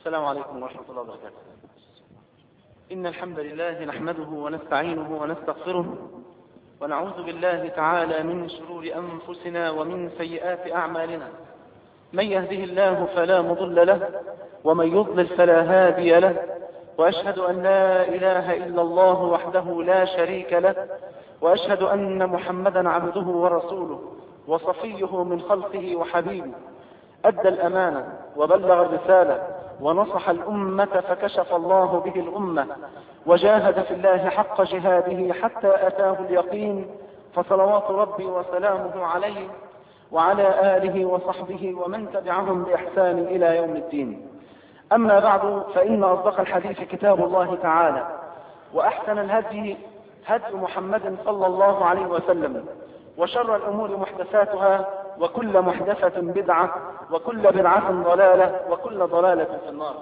السلام عليكم ورحمة الله وبركاته إن الحمد لله نحمده ونستعينه ونستغفره ونعوذ بالله تعالى من شرور أنفسنا ومن سيئات أعمالنا من يهده الله فلا مضل له ومن يضلل فلا هادي له وأشهد أن لا إله إلا الله وحده لا شريك له وأشهد أن محمدا عبده ورسوله وصفيه من خلقه وحبيبه أدى الأمانة وبلغ الرسالة ونصح الأمة فكشف الله به الأمة وجاهد في الله حق جهاده حتى أتاه اليقين فصلوات ربي وسلامه عليه وعلى آله وصحبه ومن تبعهم بإحسان إلى يوم الدين أما بعد فإن أصدق الحديث كتاب الله تعالى وأحسن الهدي هدي محمد صلى الله عليه وسلم وشر الأمور محدثاتها وكل محدثة بدعة وكل بدعة ضلالة وكل ضلالة في النار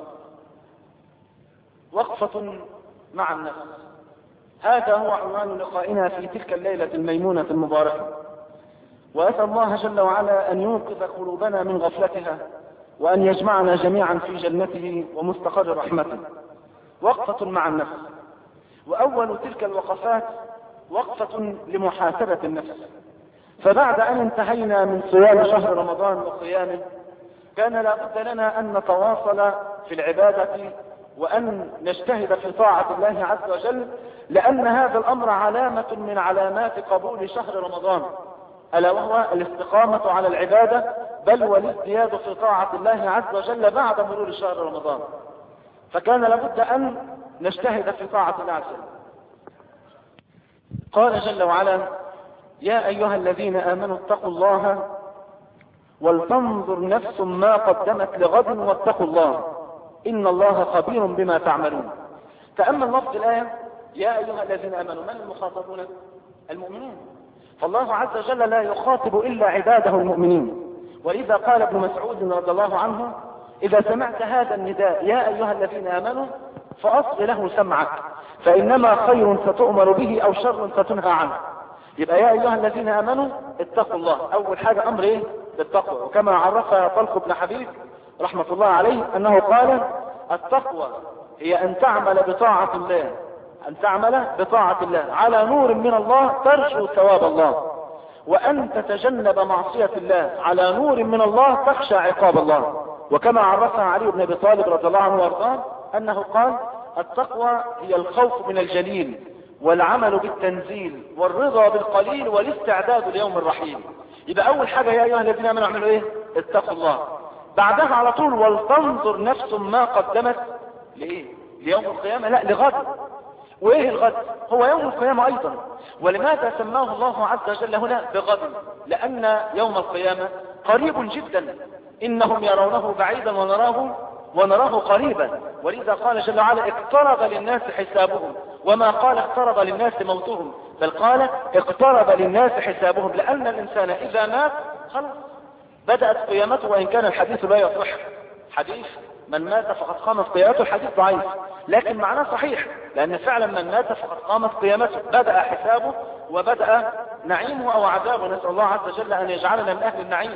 وقفة مع النفس هذا هو عنوان لقائنا في تلك الليلة الميمونة المباركة وأسأل الله جل وعلا أن ينقذ قلوبنا من غفلتها وأن يجمعنا جميعا في جنته ومستقر رحمته وقفة مع النفس وأول تلك الوقفات وقفة لمحاسبة النفس فبعد أن انتهينا من صيام شهر رمضان وقيامه كان لا بد لنا أن نتواصل في العبادة وأن نجتهد في طاعة الله عز وجل لأن هذا الأمر علامة من علامات قبول شهر رمضان ألا وهو الاستقامة على العبادة بل والازدياد في طاعة الله عز وجل بعد مرور شهر رمضان فكان لابد أن نجتهد في طاعة الله عز وجل قال جل وعلا يا أيها الذين آمنوا اتقوا الله ولتنظر نفس ما قدمت لغد واتقوا الله إن الله خبير بما تعملون تأمل لفظ الآية يا أيها الذين آمنوا من المخاطبون المؤمنين فالله عز وجل لا يخاطب إلا عباده المؤمنين ولذا قال ابن مسعود رضي الله عنه إذا سمعت هذا النداء يا أيها الذين آمنوا فأصل له سمعك فإنما خير ستؤمر به أو شر ستنهى عنه يبقى يا أيها الذين آمنوا اتقوا الله أول حاجة أمر إيه بالتقوى وكما عرف طلق بن حبيب رحمة الله عليه أنه قال التقوى هي أن تعمل بطاعة الله أن تعمل بطاعة الله على نور من الله ترجو ثواب الله وأن تتجنب معصية الله على نور من الله تخشى عقاب الله وكما عرفها علي بن أبي طالب رضي الله عنه وارضاه أنه قال التقوى هي الخوف من الجليل والعمل بالتنزيل والرضا بالقليل والاستعداد ليوم الرحيل يبقى أول حاجة يا أيها الذين آمنوا اعملوا إيه اتقوا الله بعدها على طول ولتنظر نفس ما قدمت لإيه ليوم القيامة لا لغد وإيه الغد هو يوم القيامة أيضا ولماذا سماه الله عز وجل هنا بغد لأن يوم القيامة قريب جدا إنهم يرونه بعيدا ونراه ونراه قريبا ولذا قال جل وعلا اقترب للناس حسابهم وما قال اقترب للناس موتهم بل قال اقترب للناس حسابهم لأن الإنسان إذا مات خلاص بدأت قيامته وإن كان الحديث لا يصح حديث من مات فقد قامت قيامته الحديث ضعيف لكن معناه صحيح لأن فعلا من مات فقد قامت قيامته بدأ حسابه وبدأ نعيمه أو عذابه نسأل الله عز وجل أن يجعلنا من أهل النعيم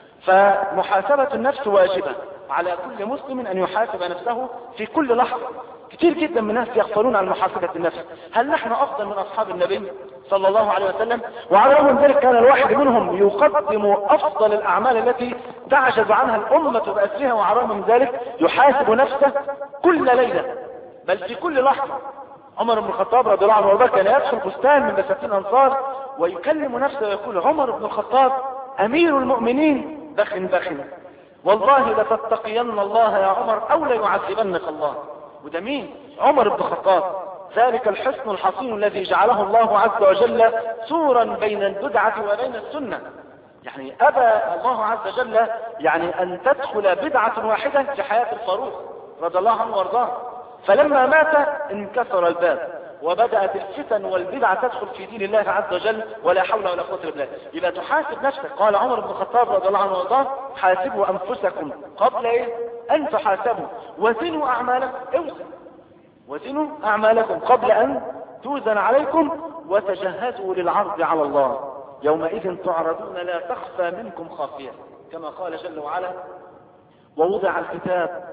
فمحاسبة النفس واجبة على كل مسلم أن يحاسب نفسه في كل لحظة كتير جدا من الناس يغفلون عن محاسبة النفس هل نحن أفضل من أصحاب النبي صلى الله عليه وسلم وعلى رغم ذلك كان الواحد منهم يقدم أفضل الأعمال التي تعجز عنها الأمة بأسرها وعلى رغم من ذلك يحاسب نفسه كل ليلة بل في كل لحظة عمر بن الخطاب رضي الله عنه وارضاه كان يدخل بستان من بساتين الأنصار ويكلم نفسه ويقول عمر بن الخطاب أمير المؤمنين بخ بخ والله لتتقين الله يا عمر أو ليعذبنك الله وده مين عمر بن الخطاب ذلك الحسن الحصين الذي جعله الله عز وجل سورا بين البدعة وبين السنة يعني أبى الله عز وجل يعني أن تدخل بدعة واحدة في حياة الفاروق رضي الله عنه وارضاه فلما مات انكسر الباب وبدأت الفتن والبدع تدخل في دين الله عز وجل ولا حول ولا قوة الا بالله يبقى تحاسب نفسك قال عمر بن الخطاب رضي الله عنه وارضاه حاسبوا انفسكم قبل ايه ان تحاسبوا وزنوا اعمالكم اوزن وزنوا اعمالكم قبل ان توزن عليكم وتجهزوا للعرض على الله يومئذ تعرضون لا تخفى منكم خافية كما قال جل وعلا ووضع الكتاب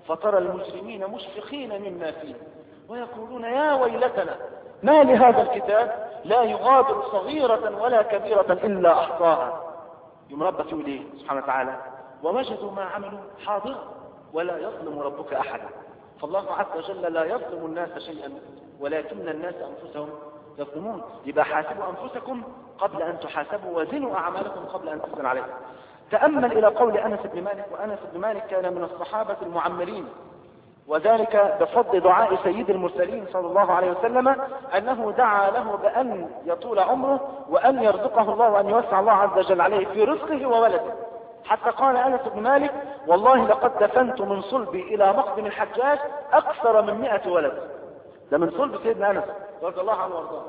فترى المجرمين مشفقين مما فيه ويقولون يا ويلتنا ما لهذا الكتاب لا يغادر صغيرة ولا كبيرة إلا أحصاها يوم ربك يقول إيه سبحانه وتعالى ووجدوا ما عملوا حاضر ولا يظلم ربك أحدا فالله عز وجل لا يظلم الناس شيئا ولكن الناس أنفسهم يظلمون يبقى حاسبوا أنفسكم قبل أن تحاسبوا وزنوا أعمالكم قبل أن تزن عليكم تأمل إلى قول أنس بن مالك وأنس بن مالك كان من الصحابة المعمرين وذلك بفضل دعاء سيد المرسلين صلى الله عليه وسلم أنه دعا له بأن يطول عمره وأن يرزقه الله وأن يوسع الله عز وجل عليه في رزقه وولده حتى قال أنس بن مالك والله لقد دفنت من صلبي إلى مقدم الحجاج أكثر من مئة ولد ده من صلب سيدنا أنس رضي الله عنه وارضاه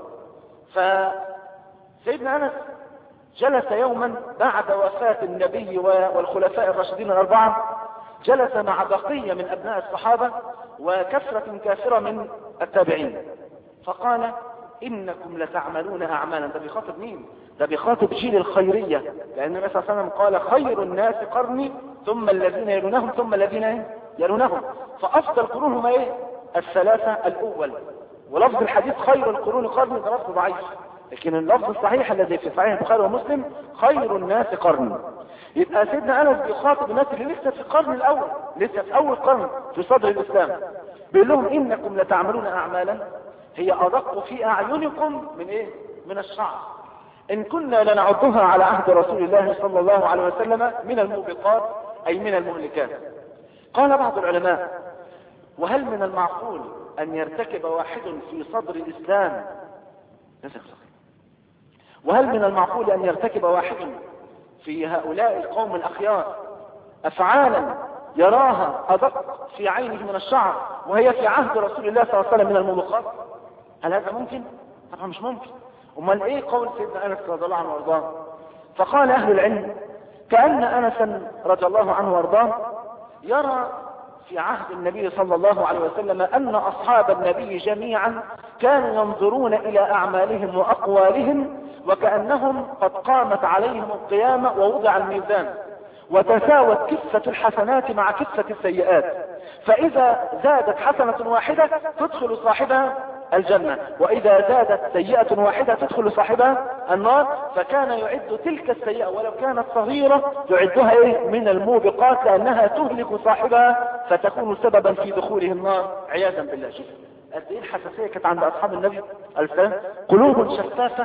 فسيدنا أنس جلس يوما بعد وفاة النبي والخلفاء الراشدين الأربعة جلس مع بقية من أبناء الصحابة وكثرة كافرة من التابعين فقال إنكم لتعملون أعمالا ده بيخاطب مين ده بيخاطب جيل الخيرية لأن النبي صلى الله عليه وسلم قال خير الناس قرني ثم الذين يلونهم ثم الذين يلونهم فأفضل قرونهم ايه الثلاثة الأول ولفظ الحديث خير القرون قرني ده لفظ ضعيف لكن اللفظ الصحيح الذي في صحيح البخاري ومسلم خير الناس قرني يبقى سيدنا انس بيخاطب الناس اللي لسه في القرن الاول لسه في اول قرن في صدر الاسلام بيقول لهم انكم لتعملون اعمالا هي ادق في اعينكم من ايه من الشعر ان كنا لنعدها على عهد رسول الله صلى الله عليه وسلم من الموبقات اي من المهلكات قال بعض العلماء وهل من المعقول ان يرتكب واحد في صدر الاسلام وهل من المعقول ان يرتكب واحد في هؤلاء القوم الأخيار أفعالا يراها أدق في عينه من الشعر وهي في عهد رسول الله صلى الله عليه وسلم من الموبقات هل هذا ممكن؟ طبعا مش ممكن امال ايه قول سيدنا انس رضي الله عنه وارضاه فقال اهل العلم كأن انسا رضي الله عنه وارضاه يرى في عهد النبي صلى الله عليه وسلم ان اصحاب النبي جميعا كانوا ينظرون الى اعمالهم واقوالهم وكأنهم قد قامت عليهم القيامة ووضع الميزان وتساوت كفة الحسنات مع كفة السيئات فإذا زادت حسنة واحدة تدخل صاحبها الجنة وإذا زادت سيئة واحدة تدخل صاحبها النار فكان يعد تلك السيئة ولو كانت صغيرة يعدها إيه من الموبقات لأنها تهلك صاحبها فتكون سببا في دخوله النار عياذا بالله شوف قد ايه الحساسية كانت عند أصحاب النبي السلام قلوب شفافة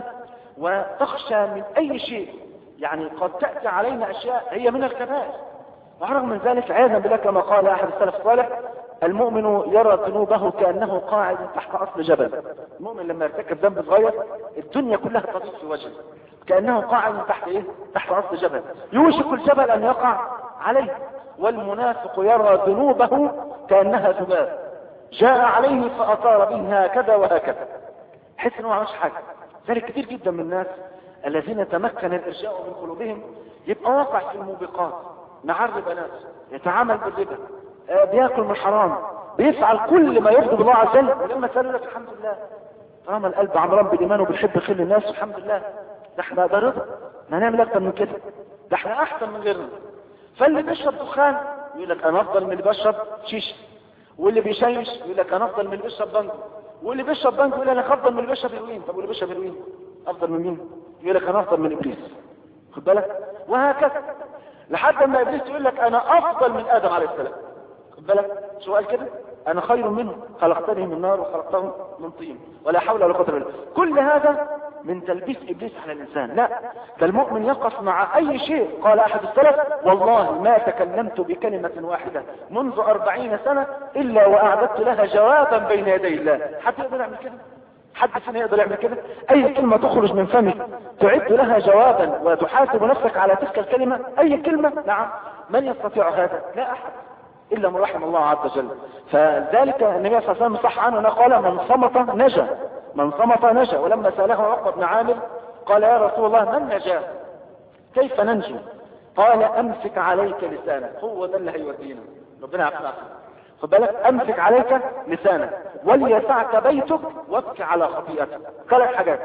وتخشى من أي شيء يعني قد تأتي علينا أشياء هي من الكبائر ورغم من ذلك عياذا بالله كما قال أحد السلف الصالح المؤمن يرى ذنوبه كأنه قاعد تحت أصل جبل المؤمن لما يرتكب ذنب صغير الدنيا كلها تضيق في وجهه كأنه قاعد تحت إيه؟ تحت أصل جبل يوشك الجبل أن يقع عليه والمنافق يرى ذنوبه كأنها ذباب جاء عليه فأطار به هكذا وهكذا حس انه ما عملش حاجة ذلك كثير جدا من الناس الذين تمكن الارجاء من قلوبهم يبقى واقع في الموبقات مع الربا يتعامل بالربا آه بياكل من حرام بيفعل كل ما يرضي الله عز وجل ولما سألوا لك الحمد لله طالما القلب عمران بالايمان وبيحب خير الناس الحمد لله ده احنا ده رضا ما نعمل اكتر من كده ده احنا احسن من غيرنا فاللي بيشرب دخان يقول لك انا افضل من اللي بيشرب شيشه واللي بيشيش يقول لك انا افضل من اللي بيشرب بنجو واللي بيشرب بنك يقول انا افضل من اللي بيشرب هيروين طب واللي بيشرب هيروين افضل من مين يقول لك انا افضل من ابليس خد بالك وهكذا لحد ما ابليس يقول لك انا افضل من ادم عليه السلام خد بالك شو قال كده انا خير منه خلقتني من نار وخلقته من طين ولا حول ولا قوه الا بالله كل هذا من تلبيس ابليس على الانسان لا ده المؤمن يقف مع اي شيء قال احد السلف والله ما تكلمت بكلمة واحدة منذ اربعين سنة الا واعددت لها جوابا بين يدي الله حد يقدر يعمل كده حد فينا يقدر يعمل كده اي كلمة تخرج من فمك تعد لها جوابا وتحاسب نفسك على تلك الكلمة اي كلمة نعم من يستطيع هذا لا احد إلا من رحم الله عز وجل فذلك النبي صلى الله عليه وسلم صح عنه قال من صمت نجا من صمت نجا ولما سأله عقبة بن عامر قال يا رسول الله من نجا كيف ننجو قال أمسك عليك لسانك هو ده اللي هيودينا ربنا يعفو خد بالك أمسك عليك لسانك وليسعك بيتك وابكي على خطيئتك ثلاث حاجات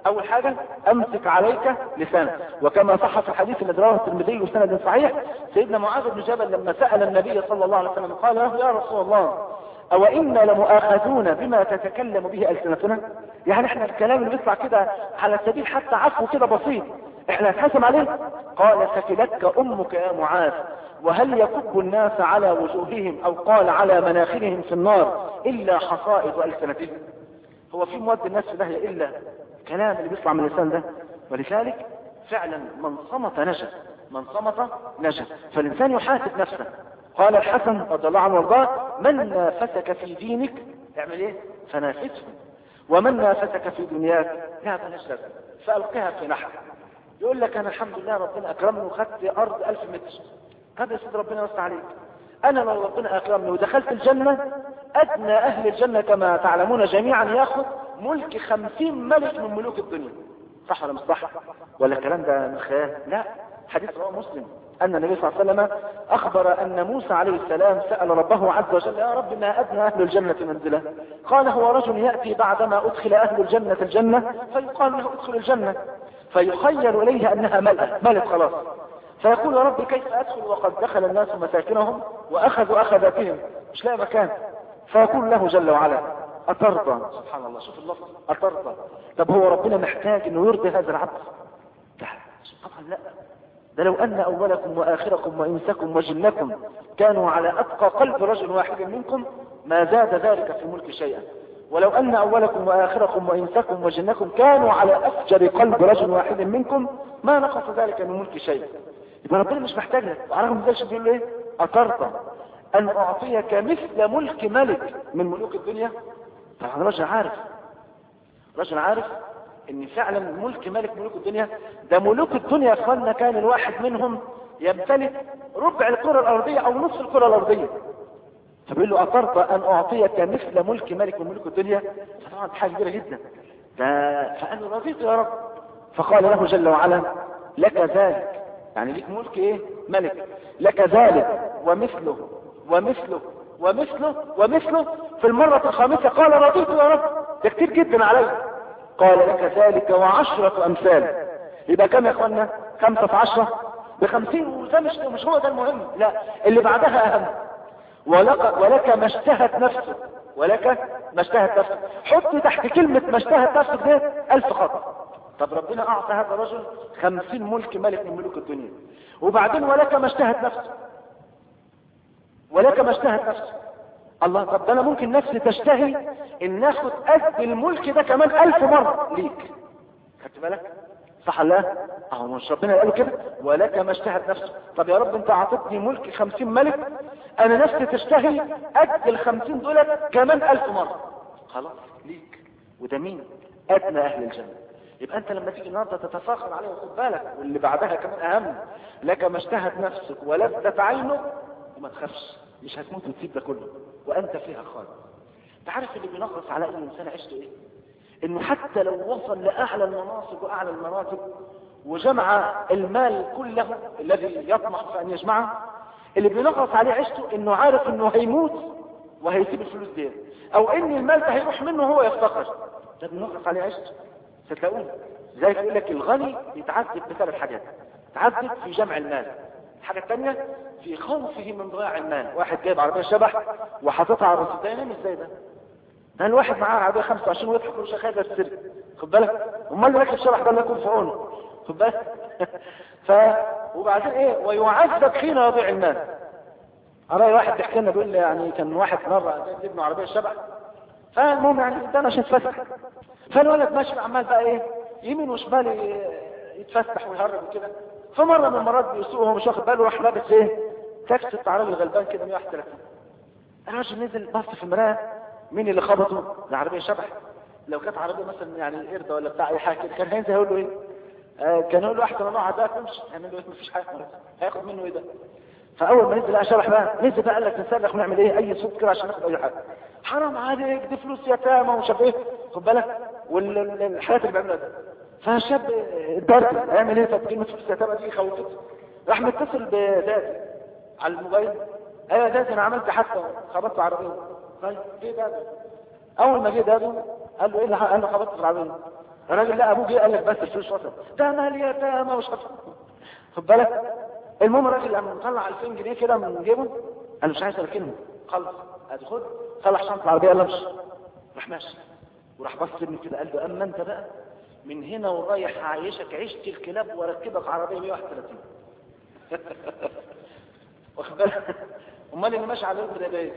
اول حاجة امسك عليك لسانك وكما صح في الحديث الذي رواه الترمذي بسند صحيح سيدنا معاذ بن جبل لما سأل النبي صلى الله عليه وسلم قال له يا رسول الله او انا لمؤاخذون بما تتكلم به السنتنا يعني احنا الكلام اللي بيطلع كده على سبيل حتى عفو كده بسيط احنا هنتحاسب عليه قال سكلتك امك يا معاذ وهل يكب الناس على وجوههم او قال على مناخرهم في النار الا حصائد السنتهم هو في مواد الناس في داهيه الا الكلام اللي بيطلع من اللسان ده ولذلك فعلا من صمت نجا من صمت نجا فالانسان يحاسب نفسه قال الحسن رضي الله عنه وارضاه من نافسك في دينك اعمل ايه فنافسه ومن نافسك في دنياك لا بلاش لازم فالقها في نحر يقول لك انا الحمد لله ربنا اكرمني وخدت ارض الف متر طب يا سيدي ربنا يوسع عليك انا لو ربنا اكرمني ودخلت الجنة ادنى اهل الجنة كما تعلمون جميعا ياخذ ملك خمسين ملك من ملوك الدنيا صح ولا مش صح ولا الكلام ده من خيال لا حديث رواه مسلم أن النبي صلى الله عليه وسلم أخبر أن موسى عليه السلام سأل ربه عز وجل يا رب ما أدنى أهل الجنة منزله قال هو رجل يأتي بعدما أدخل أهل الجنة الجنة فيقال له ادخل الجنة فيخيل إليه أنها ملأة ملت خلاص فيقول يا رب كيف أدخل وقد دخل الناس مساكنهم وأخذوا أخذاتهم مش لاقي مكان فيقول له جل وعلا أترضى سبحان الله شوف اللفظ أترضى طب هو ربنا محتاج أنه يرضي هذا العبد لا طبعا لا ده لو أن أولكم وآخركم وإنسكم وجنكم كانوا على أتقى قلب رجل واحد منكم ما زاد ذلك في الملك شيئا ولو أن أولكم وآخركم وإنسكم وجنكم كانوا على أفجر قلب رجل واحد منكم ما نقص ذلك من ملك شيئا يبقى ربنا مش محتاج لك وعلى رغم ذلك بيقول ايه أترضى أن أعطيك مثل ملك ملك من ملوك الدنيا طبعا رجل عارف رجل عارف ان فعلا ملك ملك ملوك الدنيا ده ملوك الدنيا يا اخوانا كان الواحد منهم يمتلك ربع الكرة الارضية او نصف الكرة الارضية فبيقول له اطرت ان اعطيك مثل ملك ملك من ملوك الدنيا فطبعا حاجة كبيرة جدا ده فقال له رضيت يا رب فقال له جل وعلا لك ذلك يعني ليك ملك ايه ملك لك ذلك ومثله ومثله ومثله ومثله في المرة الخامسة قال رضيت يا رب ده كتير جدا علي قال لك ذلك وعشرة امثال يبقى كم يا اخوانا خمسة في عشرة بخمسين وده مش, مش هو ده المهم لا اللي بعدها اهم ولك, ولك ما اشتهت نفسك ولك ما اشتهت نفسك حط تحت كلمة ما اشتهت نفسك ده الف خط طب ربنا اعطى هذا الرجل خمسين ملك ملك من ملوك الدنيا وبعدين ولك ما اشتهت نفسك ولك ما اشتهت نفسك الله طب ده انا ممكن نفسي تشتهي ان ناخد قد الملك ده كمان الف مرة ليك خدت بالك صح لا اهو مش ربنا قال كده ولك ما اشتهت نفسك طب يا رب انت اعطيتني ملك خمسين ملك انا نفسي تشتهي قد الخمسين دول كمان الف مرة خلاص ليك وده مين ادنى اهل الجنة يبقى انت لما تيجي النهارده تتفاخر عليه وخد بالك واللي بعدها كمان اهم لك ما اشتهت نفسك ولذت عينك وما تخافش مش هتموت وتسيب ده كله وانت فيها خالد انت عارف اللي بينغص على اي انسان عشته ايه انه حتى لو وصل لاعلى المناصب واعلى المراتب وجمع المال كله الذي يطمح في ان يجمعه اللي بينغص عليه عشته انه عارف انه هيموت وهيسيب الفلوس دي او ان المال ده هيروح منه وهو يفتقر ده بينغص عليه عشته ستلاقوه زي يقول لك الغني يتعذب بثلاث حاجات يتعذب في جمع المال الحاجة الثانية في خوفه من ضياع المال واحد جايب عربية شبح وحاططها على الرصيد ده ينام ازاي ده ده الواحد معاه عربية 25 ويضحك ومش خايف السر خد بالك امال اللي راكب شبح ده اللي يكون في عونه خد بالك ف وبعدين ايه ويعذب حين يضيع المال أرى واحد بيحكي لنا بيقول لي يعني كان واحد مرة جايب ابنه عربية شبح فالمهم يعني ده مش يتفسح فالولد ماشي عمال بقى ايه يمين وشمال يتفسح ويهرب وكده فمرة من المرات بيسوق وهو مش واخد باله راح لابس ايه تاكسي بتاع راجل غلبان كده 131 الراجل نزل بص في المرايه مين اللي خبطه العربيه شبح لو كانت عربيه مثلا يعني قرده ولا بتاع اي حاجه كده كان هينزل يقول له ايه آه كان يقول له احسن الله عداك امشي هيعمل له ايه مفيش حاجه هياخد منه ايه ده فاول ما نزل لقى شبح بقى نزل بقى قال لك نصرخ ونعمل ايه اي صوت كده عشان ناخد اي حاجه حرام عليك دي فلوس يتامى ومش عارف ايه خد بالك والحاجات اللي بيعملها ده فالشاب الدرجة هيعمل ايه طب كلمة فلوس يتامى دي خوفته راح متصل بذاتي على الموبايل ايوه ذاتي انا عملت حادثه خبطت عربيه طيب ليه ده اول ما جه دادو قال له ايه اللي قال له خبطت في العربيه الراجل لا ابوه جه قال لك بس الفلوس وصل ده مال يتامى مش خد بالك المهم الراجل لما طلع 2000 جنيه كده من جيبه قال مش عايز اركنهم خلص ادي خد طلع شنطه العربيه قال امشي راح ماشي وراح بص ابني كده قال له اما انت بقى من هنا ورايح عايشك عيشة الكلاب واركبك عربيه 131 واخد بالك امال اللي ماشي على الارض ده ايه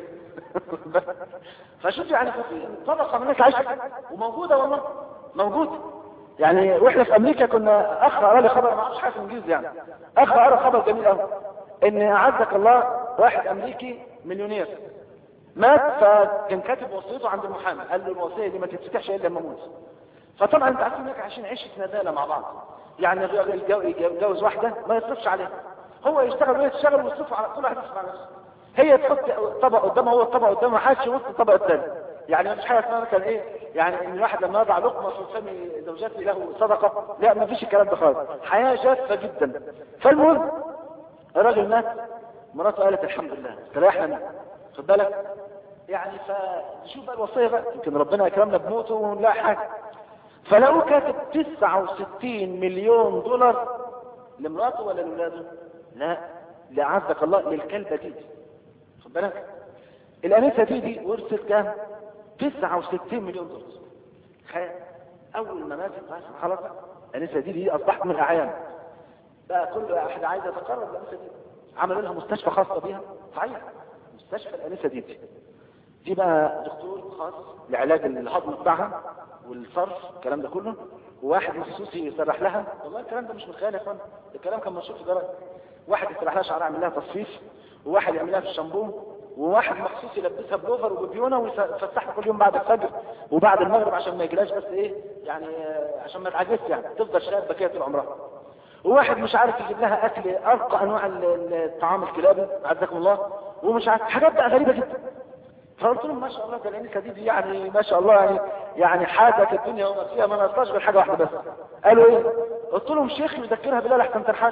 فشوف يعني طبقه من الناس عايشه وموجوده والله موجوده يعني واحنا في امريكا كنا اخ قرا لي خبر ما اعرفش حاجه انجليزي يعني اخ قرا خبر جميل قوي ان اعزك الله واحد امريكي مليونير مات فكان كاتب وصيته عند المحامي قال له الوصيه دي ما تتفتحش الا لما اموت فطبعا انت عارفين هناك عشان عيشه ندالة مع بعض يعني الراجل يتجوز واحده ما يصرفش عليها هو يشتغل وهي تشتغل ويصرف على كل واحد يصرف على نفسه هي تحط طبق قدامها هو الطبق قدامها ما حدش يبص الطبق الثاني يعني مفيش حاجه اسمها مثلا ايه يعني ان الواحد لما يضع لقمه في فم زوجته له صدقه لا ما فيش الكلام ده خالص حياه جافه جدا فالمهم الراجل مات مراته قالت الحمد لله استريحنا منه خد بالك يعني فشوف بقى الوصيه بقى يمكن ربنا يكرمنا بموته ونلاقي حاجه فلقوه كاتب 69 مليون دولار لمراته ولا لاولاده؟ لا لعزك الله للكلبه دي خد بالك الانسه دي دي ورثت كام 69 مليون دولار خيال اول ما ماتت خلاص الانسه دي دي اصبحت من الاعيان بقى كل واحد عايز يتقرب الانسه دي عملوا لها مستشفى خاصه بيها صحيح مستشفى الانسه دي دي دي بقى دكتور خاص لعلاج الهضم بتاعها والصرف الكلام ده كله وواحد مخصوص يسرح لها والله الكلام ده مش من خيال يا اخوان الكلام كان مشهور في جرائد واحد يسرح لها شعرها يعمل لها تصفيف وواحد يعمل لها في الشامبو وواحد مخصوص يلبسها بلوفر وبيونه ويفسحها كل يوم بعد الفجر وبعد المغرب عشان ما يجيلاش بس ايه يعني عشان ما تعجزش يعني تفضل شابه كده طول عمرها وواحد مش عارف يجيب لها اكل ارقى انواع الطعام الكلابي عزكم الله ومش عارف حاجات بقى غريبه جدا فقلت لهم ما شاء الله ده الانسه دي, دي يعني ما شاء الله يعني يعني حاجه الدنيا وما فيها ما ناقصاش غير حاجه واحده بس قالوا ايه قلت لهم شيخ يذكرها بالله لحسن ترحل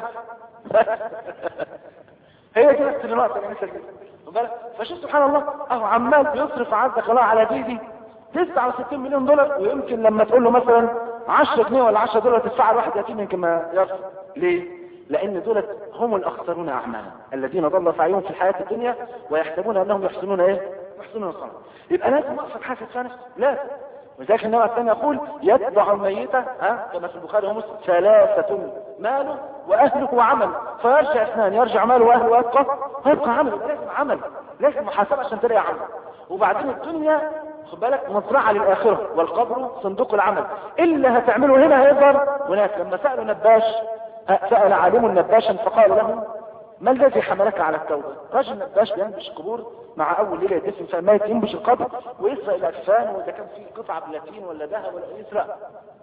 هي كده السينمات الانسه دي فشوف سبحان الله اهو عمال بيصرف عزك الله على دي دي 69 مليون دولار ويمكن لما تقول له مثلا 10 جنيه ولا 10 دولار تدفع لواحد يتيم يمكن ما يرفض ليه؟ لان دولت هم الاخسرون اعمالا الذين ضل سعيهم في الحياه الدنيا ويحسبون انهم يحسنون ايه؟ يحسنون صنعا يبقى لازم اقصد حاسب في نفسي لا ولذلك النبي الثاني يقول يتبع الميت ها كما في البخاري ومسلم ثلاثة ماله واهله وعمله فيرجع اثنان يرجع ماله واهله ويبقى ويبقى عمله لازم عمل لازم محاسبة عشان تلاقي عمل وبعدين الدنيا خد بالك مزرعة للآخرة والقبر صندوق العمل إلا هتعمله هنا هيظهر هناك لما سألوا نباش سأل عالم نباشا فقال له ما الذي حملك على التوبة رجل نباش بينبش القبور مع أول ليلة يدفن فيها ميت ينبش القبر ويسرق الأجسام وإذا كان في قطعة بلاتين ولا ذهب ولا يسرق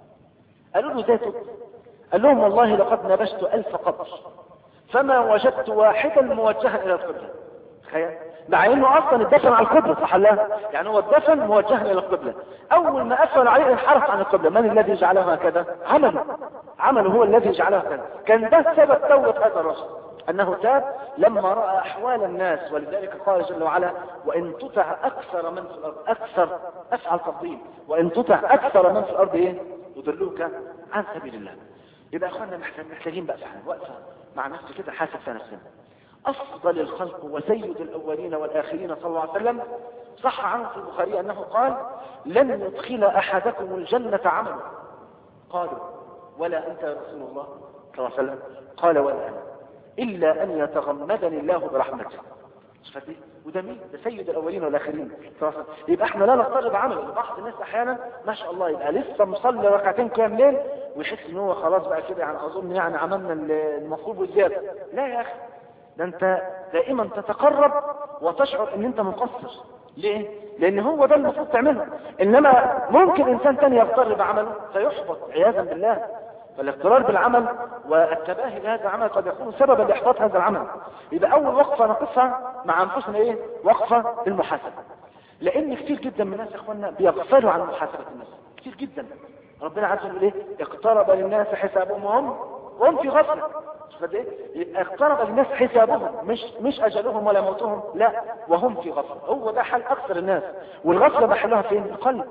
قالوا له ذاته قال لهم والله لقد نبشت ألف قبر فما وجدت واحدا موجها إلى القبلة تخيل مع انه اصلا اتدفن على القبلة صح لا يعني هو اتدفن موجها الى القبلة اول ما قفل عليه انحرف عن القبلة من الذي جعله هكذا عمله عمله هو الذي جعله هكذا كان ده سبب توبة هذا الرجل انه تاب لما رأى احوال الناس ولذلك قال جل وعلا وان تطع اكثر من في الارض اكثر افعل تفضيل وان تطع اكثر من في الارض ايه يضلوك عن سبيل الله يبقى اخواننا محتاجين بقى فعلا وقفه مع نفسي كده حاسب في نفسنا أفضل الخلق وسيد الأولين والآخرين صلى الله عليه وسلم صح عنه في البخاري أنه قال لن يدخل أحدكم الجنة عمله قالوا ولا أنت يا رسول الله صلى الله عليه وسلم قال ولا أنا إلا أن يتغمدني الله برحمته شفتي وده مين ده سيد الاولين والاخرين يبقى احنا لا نضطرب عمله بعض الناس احيانا ما شاء الله يبقى لسه مصلي ركعتين كاملين ويحس ان هو خلاص بقى كده يعني اظن يعني عملنا المفروض والزياده لا يا اخي ده انت دائما تتقرب وتشعر ان انت مقصر ليه لان هو ده المفروض تعمله انما ممكن انسان تاني يغتر بعمله فيحبط عياذا بالله فالاغترار بالعمل والتباهي بهذا العمل قد يكون سببا لاحباط هذا العمل يبقى اول وقفه نقفها مع انفسنا ايه وقفه المحاسبه لان كتير جدا من الناس يا اخوانا بيغفلوا عن محاسبه الناس كتير جدا ربنا عز وجل ايه اقترب للناس حسابهم وهم وهم في غفله فده يبقى اقترب للناس حسابهم مش مش اجلهم ولا موتهم لا وهم في غفله هو ده حال اكثر الناس والغفله محلها فين القلب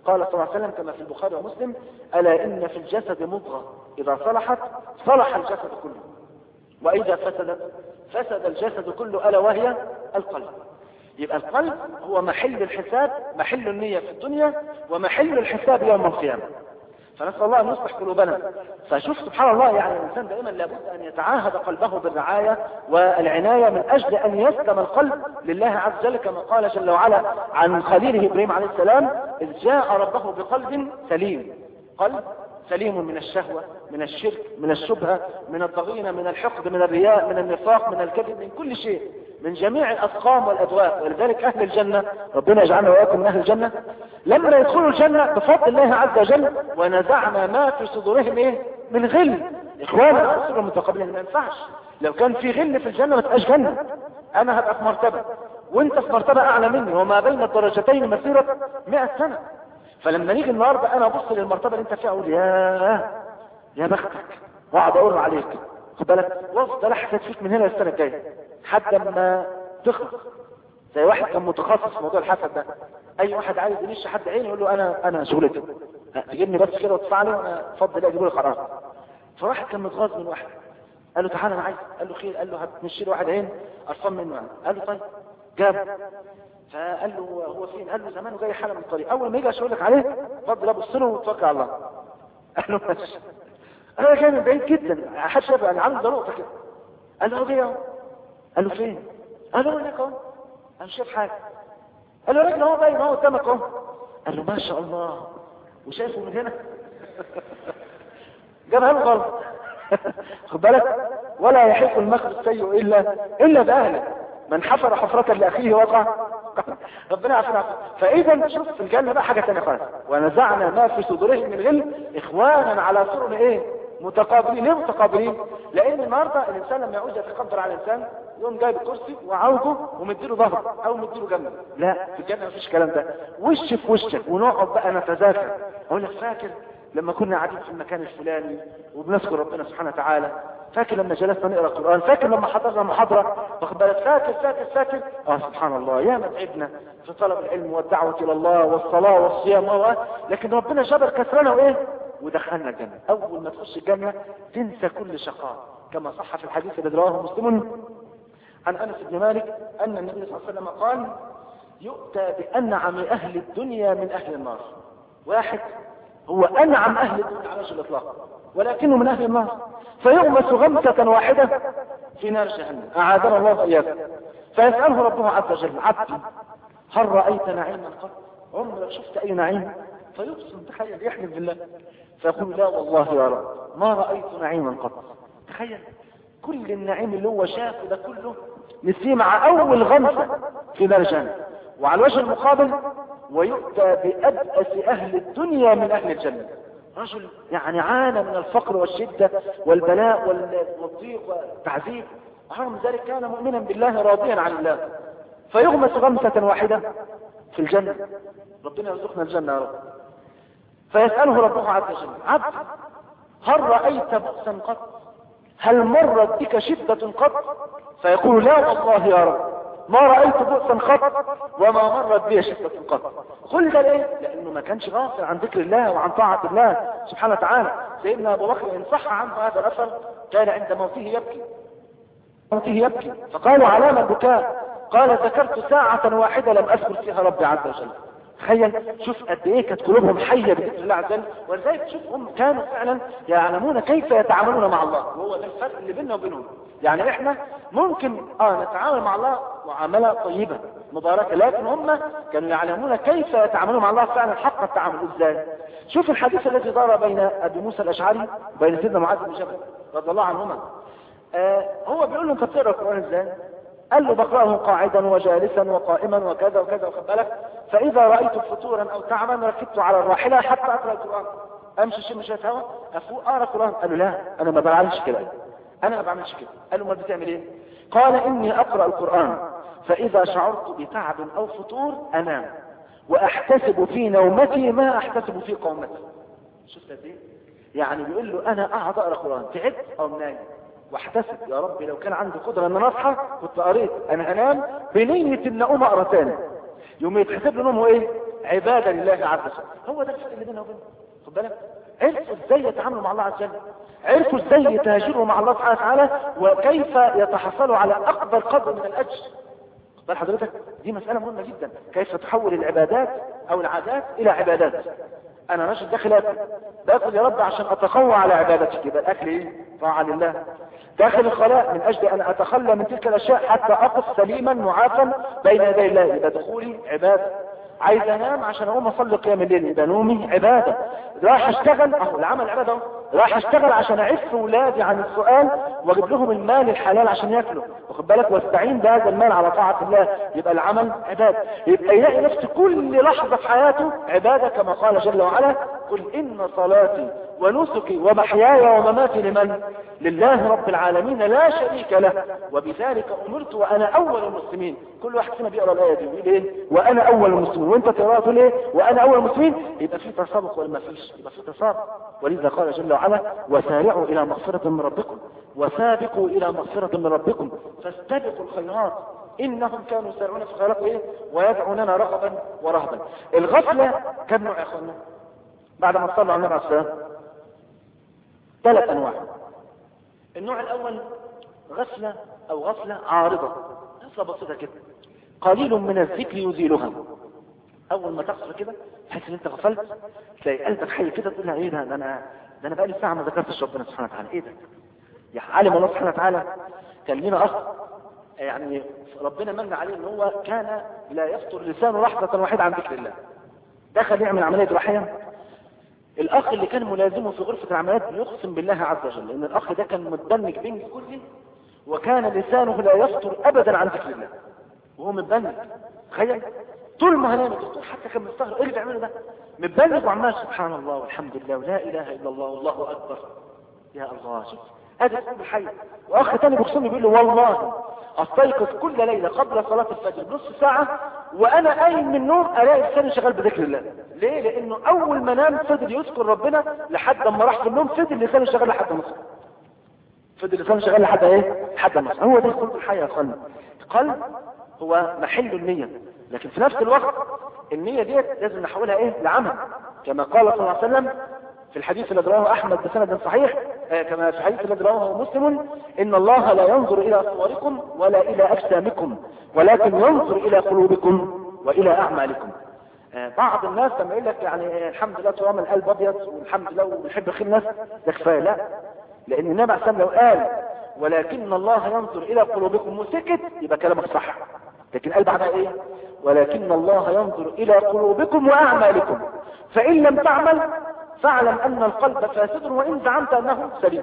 قال صلى الله عليه وسلم كما في البخاري ومسلم ألا إن في الجسد مضغة إذا صلحت صلح الجسد كله وإذا فسدت فسد الجسد كله ألا وهي القلب يبقى القلب هو محل الحساب محل النية في الدنيا ومحل الحساب يوم القيامة فنسأل الله أن يصلح قلوبنا فشوف سبحان الله يعني الإنسان دائما لابد أن يتعاهد قلبه بالرعاية والعناية من أجل أن يسلم القلب لله عز وجل كما قال جل وعلا عن خليله إبراهيم عليه السلام إذ جاء ربه بقلب سليم قلب سليم من الشهوة من الشرك من الشبهة من الضغينة من الحقد من الرياء من النفاق من الكذب من كل شيء من جميع الأسقام والأدواء ولذلك أهل الجنة ربنا يجعلنا وإياكم من أهل الجنة لما يدخلوا الجنة بفضل الله عز وجل ونزعنا ما في صدورهم إيه من غل إخوانا أسر المتقابلين ما ينفعش لو كان في غل في الجنة ما تبقاش جنة أنا هبقى في مرتبة وانت في مرتبة أعلى مني وما بين الدرجتين مسيرة 100 سنة فلما نيجي النهاردة أنا أبص للمرتبة اللي انت فيها أقول يا يا بختك واقعد أقول عليك خد بالك وافضل أحسد فيك من هنا للسنة الجاية حتى ما تخلص زي واحد كان متخصص في موضوع الحسد ده اي واحد عايز يلش حد عيني يقول له انا انا شغلتي تجيبني بس كده وتدفع لي وانا افضل اجيب له قرار فواحد كان متغاظ من واحد قال له تعالى انا عايز قال له خير قال له هتمشي له واحد عين قرفان منه يعني قال له طيب جاب فقال له هو فين قال له زمانه جاي حاله من الطريق اول ما يجي اشاور لك عليه اتفضل ابص له وتوكل على الله قال له ماشي انا جاي من بعيد جدا حد شاف انا عامل ده نقطه كده قال له هو جاي اهو قال له فين قال له هناك اهو انا مش شايف حاجه قال له راجل هو باين اهو قدامك اهو قال له ما شاء الله وشايفه من هنا جابها له غلط خد بالك ولا يحق المكر السيء الا الا باهله من حفر حفرة لاخيه وقع ربنا يعافينا فاذا شوف في الجنه بقى حاجه ثانيه خالص ونزعنا ما في صدورهم من غل اخوانا على سرر ايه متقابلين ليه متقابلين لان النهارده الانسان لما يعوز يتقدر على الانسان يقوم جايب الكرسي وعوجه ومديله ظهره او مديله جنبه لا في الجنه مفيش الكلام ده وش في وشك ونقعد بقى نتذاكر اقول لك فاكر لما كنا قاعدين في المكان الفلاني وبنذكر ربنا سبحانه وتعالى فاكر لما جلسنا نقرا القران فاكر لما حضرنا محاضره واخد بالك فاكر فاكر فاكر اه سبحان الله يا ما تعبنا في طلب العلم والدعوه الى الله والصلاه والصيام و لكن ربنا جبر كسرنا وايه ودخلنا الجنه اول ما تخش الجنه تنسى كل شقاء كما صح في الحديث الذي رواه مسلم عن انس بن مالك ان النبي صلى الله عليه وسلم قال يؤتى بانعم اهل الدنيا من اهل النار واحد هو انعم اهل الدنيا على وجه الاطلاق ولكنه من اهل النار فيغمس غمسة واحدة في نار جهنم اعاذنا الله واياكم فيسأله ربه عز وجل عبدي هل رأيت نعيما قط عمرك شفت اي نعيم فيقسم تخيل يحلف بالله فيقول لا والله يا رب ما رأيت نعيما قط تخيل كل النعيم اللي هو شافه ده كله نسيه مع اول غمسة في نار جهنم وعلى الوجه المقابل ويؤتى بأبأس أهل الدنيا من أهل الجنة رجل يعني عانى من الفقر والشدة والبلاء والضيق والتعذيب رغم ذلك كان مؤمنا بالله راضيا عن الله فيغمس غمسة واحدة في الجنة ربنا يرزقنا الجنة يا رب فيسأله ربه عز وجل عبد هل رأيت بؤسا قط هل مرت بك شدة قط فيقول لا والله يا رب ما رأيت بؤسا قط وما مرت بي شدة قط كل ده ليه؟ لأنه ما كانش غافل عن ذكر الله وعن طاعة الله سبحانه وتعالى سيدنا أبو بكر إن صح عنه هذا الأثر كان عند موته يبكي موته يبكي فقالوا علامة البكاء قال ذكرت ساعة واحدة لم أذكر فيها ربي عز وجل تخيل شوف قد ايه كانت قلوبهم حيه بذكر الله عز وجل ولذلك شوف هم كانوا فعلا يعلمون كيف يتعاملون مع الله وهو ده الفرق اللي بيننا وبينهم يعني احنا ممكن اه نتعامل مع الله معامله طيبه مباركه لكن هم كانوا يعلمون كيف يتعاملون مع الله فعلا حق التعامل ازاي شوف الحديث الذي دار بين ابي موسى الاشعري وبين سيدنا معاذ بن جبل رضي الله عنهما آه هو بيقول له انت بتقرا القران ازاي قال له بقرأه قاعدا وجالسا وقائما وكذا وكذا وخد بالك فإذا رأيت فتورا أو تعبا ركبت على الراحلة حتى أقرأ القرآن أمشي شم شوية هوا أفوق أقرأ القرآن قال له لا أنا ما بعملش كده أنا ما بعملش كده قال له ما بتعمل إيه قال إني أقرأ القرآن فإذا شعرت بتعب أو فتور أنام وأحتسب في نومتي ما أحتسب في قومتي شفت قد إيه يعني بيقول له أنا أقعد أقرأ القرآن تعبت أو نايم واحتسب يا رب لو كان عندي قدرة ان انا اصحى كنت قريت انا هنام بنية ان اقوم اقرا تاني يوم يتحسب له نومه ايه عبادة لله عز وجل هو ده الفرق اللي بيننا وبينه خد بالك عرفوا ازاي يتعاملوا مع الله عز وجل عرفوا ازاي يتهاجروا مع الله سبحانه وتعالى وكيف يتحصلوا على اكبر قدر من الاجر بل حضرتك دي مسألة مهمة جدا كيف تحول العبادات او العادات الى عبادات انا ماشي داخل اكل باكل يا رب عشان اتقوى على عبادتك يبقى الاكل ايه طاعة لله داخل الخلاء من اجل ان اتخلى من تلك الاشياء حتى اقف سليما معافا بين يدي الله يبقى دخولي عبادة عايز انام عشان اقوم اصلي قيام الليل يبقى نومي عبادة راح اشتغل اهو العمل عبادة اهو راح اشتغل عشان اعف ولادي عن السؤال واجيب لهم المال الحلال عشان ياكلوا واخد بالك واستعين بهذا المال على طاعة الله يبقى العمل عبادة يبقى يلاقي نفسه كل لحظة في حياته عبادة كما قال جل وعلا قل ان صلاتي ونسكي ومحياي ومماتي لمن لله رب العالمين لا شريك له وبذلك امرت وانا اول المسلمين كل واحد فينا بيقرا الايه دي ويقول ايه وانا اول المسلمين وانت تقراها تقول ايه وانا اول المسلمين يبقى في تسابق ولا ما فيش يبقى في تسابق ولذا قال جل وعلا وسارعوا الى مغفرة من ربكم وسابقوا الى مغفرة من ربكم فاستبقوا الخيرات انهم كانوا يسارعون في الخيرات ايه ويدعوننا رغبا ورهبا الغفلة كم نوع يا اخوانا بعد ما صلوا على النبي عليه الصلاه ثلاث انواع النوع الاول غفلة او غفلة عارضة غفلة بسيطة كده قليل من الذكر يزيلها اول ما تغفل كده تحس ان انت غفلت تلاقي قلبك حي كده تقول لها ايه ده ده انا ده انا بقالي ساعه ما ذكرتش ربنا سبحانه وتعالى ايه ده يا علم الله سبحانه وتعالى كان لنا اخ يعني ربنا من عليه ان هو كان لا يفطر لسانه لحظه واحده عن ذكر الله دخل يعمل عمليه جراحيه الاخ اللي كان ملازمه في غرفه العمليات يقسم بالله عز وجل ان الاخ ده كان متبنج بنج كلي وكان لسانه لا يفطر ابدا عن ذكر الله وهو متبنج تخيل طول ما هنام الدكتور حتى كان مستغرب ايه اللي بيعمله ده متبلغ وعمال سبحان الله والحمد لله ولا اله الا الله والله اكبر يا الله شوف هذا قلب الحي واخ تاني بيقسم بيقول له والله استيقظ كل ليله قبل صلاه الفجر بنص ساعه وانا قايم من النوم الاقي لساني شغال بذكر الله ليه لانه اول ما نام فضل يذكر ربنا لحد ما راح في النوم فضل لسانه شغال لحد ما صحى فضل لسانه شغال لحد ايه لحد ما صحى هو ده قلب الحي يا اخوانا القلب هو محل النية لكن في نفس الوقت النية ديت لازم نحولها ايه لعمل كما قال صلى الله عليه وسلم في الحديث الذي رواه احمد بسند صحيح آه كما في الحديث الذي رواه مسلم ان الله لا ينظر الى صوركم ولا الى اجسامكم ولكن ينظر الى قلوبكم والى اعمالكم آه بعض الناس لما يقول لك يعني الحمد لله طالما القلب ابيض والحمد لله وبنحب خير الناس ده كفايه لا لان النبي عليه الصلاه والسلام لو قال ولكن الله ينظر الى قلوبكم وسكت يبقى كلامك صح لكن قال بعدها ايه ولكن الله ينظر الى قلوبكم واعمالكم فان لم تعمل فاعلم ان القلب فاسد وان زعمت انه سليم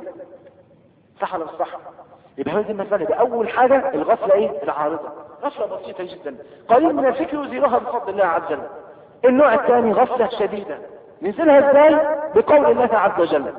صح ولا مش صح يبقى هذه المسألة دي أول حاجة الغفلة إيه؟ العارضة غفلة بسيطة جدا قليل من الفكر يزيلها بفضل الله عز وجل النوع الثاني غفلة شديدة نزلها ازاي بقول الله عز وجل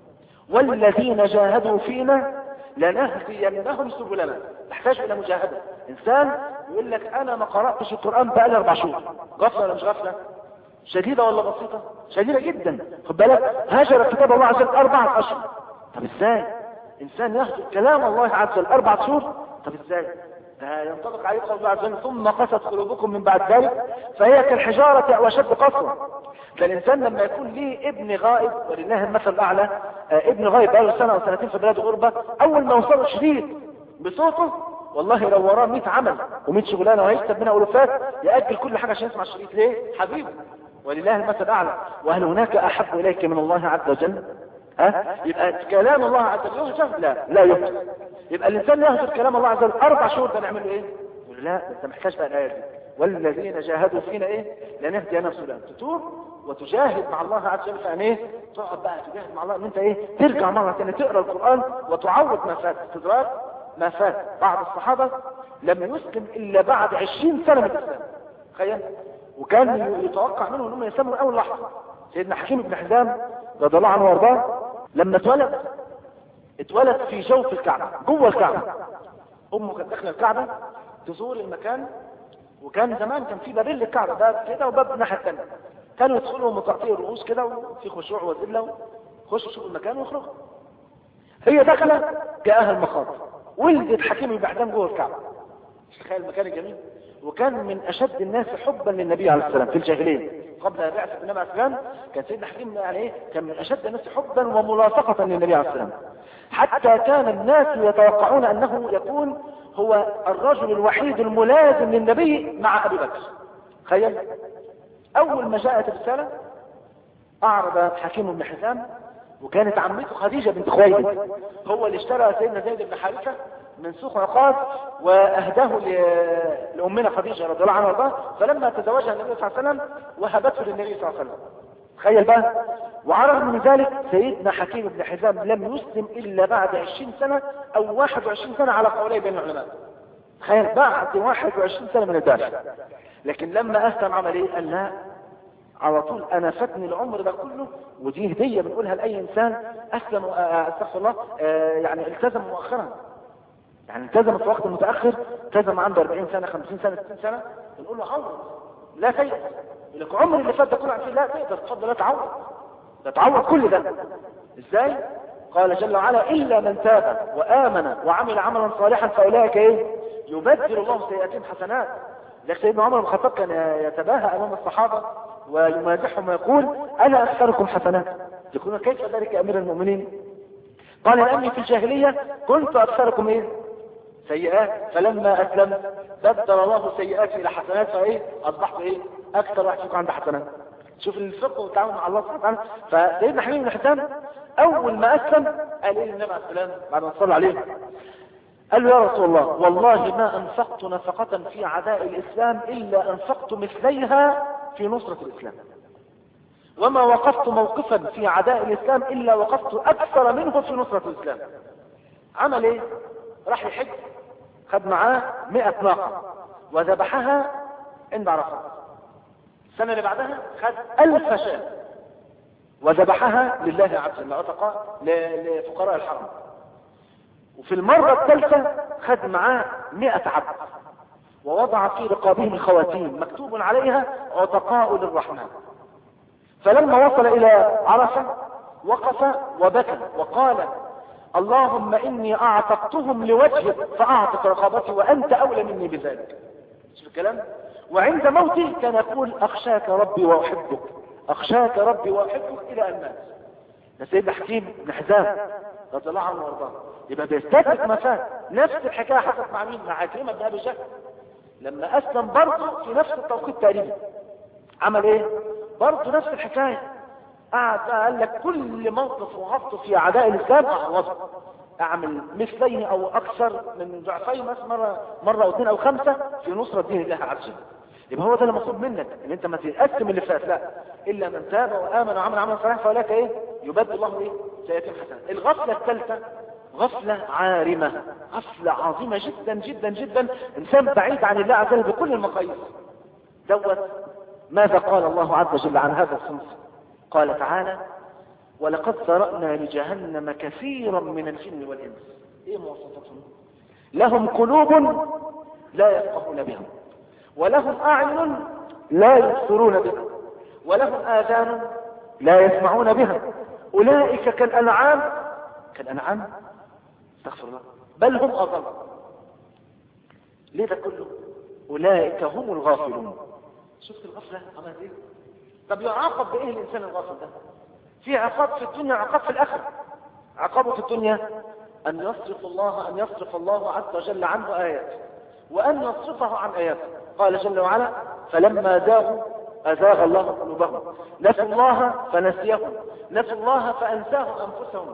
والذين جاهدوا فينا لنهدينهم سبلنا تحتاج الى مجاهدة انسان يقول لك انا ما قرأتش القرآن بقالي اربع شهور غفلة ولا مش غفلة شديدة ولا بسيطة شديدة جدا خد بالك هاجر كتاب الله عز وجل اربعة اشهر طب ازاي انسان يهجر كلام الله عز وجل اربعة شهور طب ازاي ده ينطبق عليه قول الله عز وجل ثم قست قلوبكم من بعد ذلك فهي كالحجارة او اشد قسوة ده الانسان لما يكون ليه ابن غائب ولله المثل الاعلى آه ابن غائب بقاله سنة او سنتين في بلاد غربة اول ما وصله شديد بصوته والله لو وراه 100 عمل و100 شغلانه وهيكتب منها الوفات ياجل كل حاجه عشان يسمع الشريط ليه حبيبي ولله المثل الاعلى وهل هناك احب اليك من الله عز وجل ها يبقى كلام الله عز وجل يهجر لا لا يهجر يبقى الانسان يهجر كلام الله عز وجل اربع شهور ده نعمل له ايه يقول لا انت محتاج بقى الايه دي والذين جاهدوا فينا ايه لنهدي نفسه لها تتوب وتجاهد مع الله عز وجل يعني ايه تقعد بقى تجاهد مع الله ان انت ايه ترجع مره ثانيه تقرا القران وتعوض ما فات تدرك ما فات بعض الصحابه لم يسلم الا بعد عشرين سنه من الاسلام تخيل وكان يتوقع منهم انهم يسلموا من اول لحظه سيدنا حكيم بن حزام رضي الله عنه وارضاه لما اتولد اتولد في جوف الكعبه جوه الكعبه امه كانت داخله الكعبه تزور المكان وكان زمان كان في بابين للكعبه باب كده وباب الناحيه الثانيه كانوا يدخلوا متغطيه الرؤوس كده وفي خشوع وذله وخشوا يشوفوا المكان ويخرجوا هي داخله جاءها المخاض ولدت حكيم بن حزام جوه الكعبه تخيل المكان الجميل وكان من اشد الناس حبا للنبي عليه السلام في الجاهليه قبل بعثه النبي عليه السلام كان سيدنا حكيم يعني ايه كان من اشد الناس حبا وملاصقه للنبي عليه السلام حتى كان الناس يتوقعون انه يكون هو الرجل الوحيد الملازم للنبي مع ابي بكر تخيل اول ما جاءت الرساله اعرض حكيم بن حزام وكانت عمته خديجة بنت خويلد هو اللي اشترى سيدنا زيد بن حارثة من سوق عقاد واهداه لامنا خديجة رضي الله عنها وارضاها فلما تزوجها النبي صلى الله عليه وسلم وهبته للنبي صلى الله عليه وسلم تخيل بقى وعلى الرغم من ذلك سيدنا حكيم بن حزام لم يسلم الا بعد 20 سنة او 21 سنة على قولي بين العلماء تخيل بعد 21 سنة من الدافع لكن لما اسلم عمل ايه قال لا على طول انا فاتني العمر ده كله ودي هدية بنقولها لأي إنسان أسلم استغفر الله يعني التزم مؤخرا يعني التزم في وقت متأخر التزم عنده 40 سنة 50 سنة 60 سنة بنقول له عوض لا تيأس يقول لك عمر اللي فات ده كله عارفين لا تقدر تفضل لا تعوض ده تعوض كل ده ازاي قال جل وعلا إلا من تاب وآمن وعمل عملا صالحا فأولئك إيه يبدل الله سيئاتهم حسنات ده سيدنا عمر بن الخطاب كان يتباهى أمام الصحابة ويمازحهم ويقول أنا أكثركم حسنات يقول كيف ذلك يا أمير المؤمنين قال لأني في الجاهلية كنت أكثركم إيه سيئات فلما أسلمت بدل الله سيئاتي إلى حسنات فإيه أصبحت إيه أكثر واحد فيكم عنده حسنات شوف الفقه والتعاون مع الله سبحانه وتعالى فسيدنا حبيب بن حسان أول ما أسلم قال إيه النبي عليه السلام بعد ما صلى عليه قال له يا رسول الله والله ما أنفقت نفقة في عداء الإسلام إلا أنفقت مثليها في نصرة الإسلام وما وقفت موقفا في عداء الإسلام إلا وقفت أكثر منه في نصرة الإسلام عمل إيه راح يحج خد معاه مئة ناقة وذبحها عند عرفات السنة اللي بعدها خد ألف شاة وذبحها لله عز وجل عتقاء لفقراء الحرم وفي المرة الثالثة خد معاه مئة عبد ووضع في رقابهم الخواتيم مكتوب عليها عتقاء للرحمن فلما وصل إلى عرفة وقف وبكى وقال اللهم إني أعتقتهم لوجهك فأعتق رقابتي وأنت أولى مني بذلك شوف الكلام وعند موته كان يقول أخشاك ربي وأحبك أخشاك ربي وأحبك إلى أن مات ده سيدنا حكيم بن حزام رضي الله عنه وارضاه يبقى بيستدرك ما فات نفس الحكاية حصلت مع مين مع عكرمة بن أبي جهل لما أسلم برضه في نفس التوقيت تقريبا عمل إيه برضه نفس الحكاية قعد قال لك كل موقف وقفته في عداء الإسلام أعوضه أعمل مثليه أو أكثر من ضعفين مثلا مرة, مرة أو اثنين أو خمسة في نصرة دين الله عز وجل يبقى هو ده اللي مطلوب منك ان انت ما تقسم اللي فات لا الا من تاب وامن وعمل عملا صالحا فاولئك ايه يبدل الله ايه سيئات الحسنات الغفله الثالثه غفله عارمه غفله عظيمه جدا جدا جدا انسان بعيد عن الله عز وجل بكل المقاييس دوت ماذا قال الله عز وجل عن هذا الصنف قال تعالى ولقد ذرأنا لجهنم كثيرا من الجن والإنس ايه مواصفاتهم لهم قلوب لا يفقهون بها ولهم أعين لا يبصرون بها ولهم آذان لا يسمعون بها أولئك كالأنعام كالأنعام استغفر الله بل هم أضل ليه ده كله أولئك هم الغافلون شفت الغفلة عملت ايه طب يعاقب بإيه الإنسان الغافل ده في عقاب في الدنيا عقاب في الآخرة عقابه في الدنيا أن يصرف الله أن يصرف الله عز وجل عنه آيات وأن يصرفه عن آياته قال جل وعلا فلما زاغوا أزاغ الله قلوبهم نسوا الله فنسيهم نسوا الله فأنساهم أنفسهم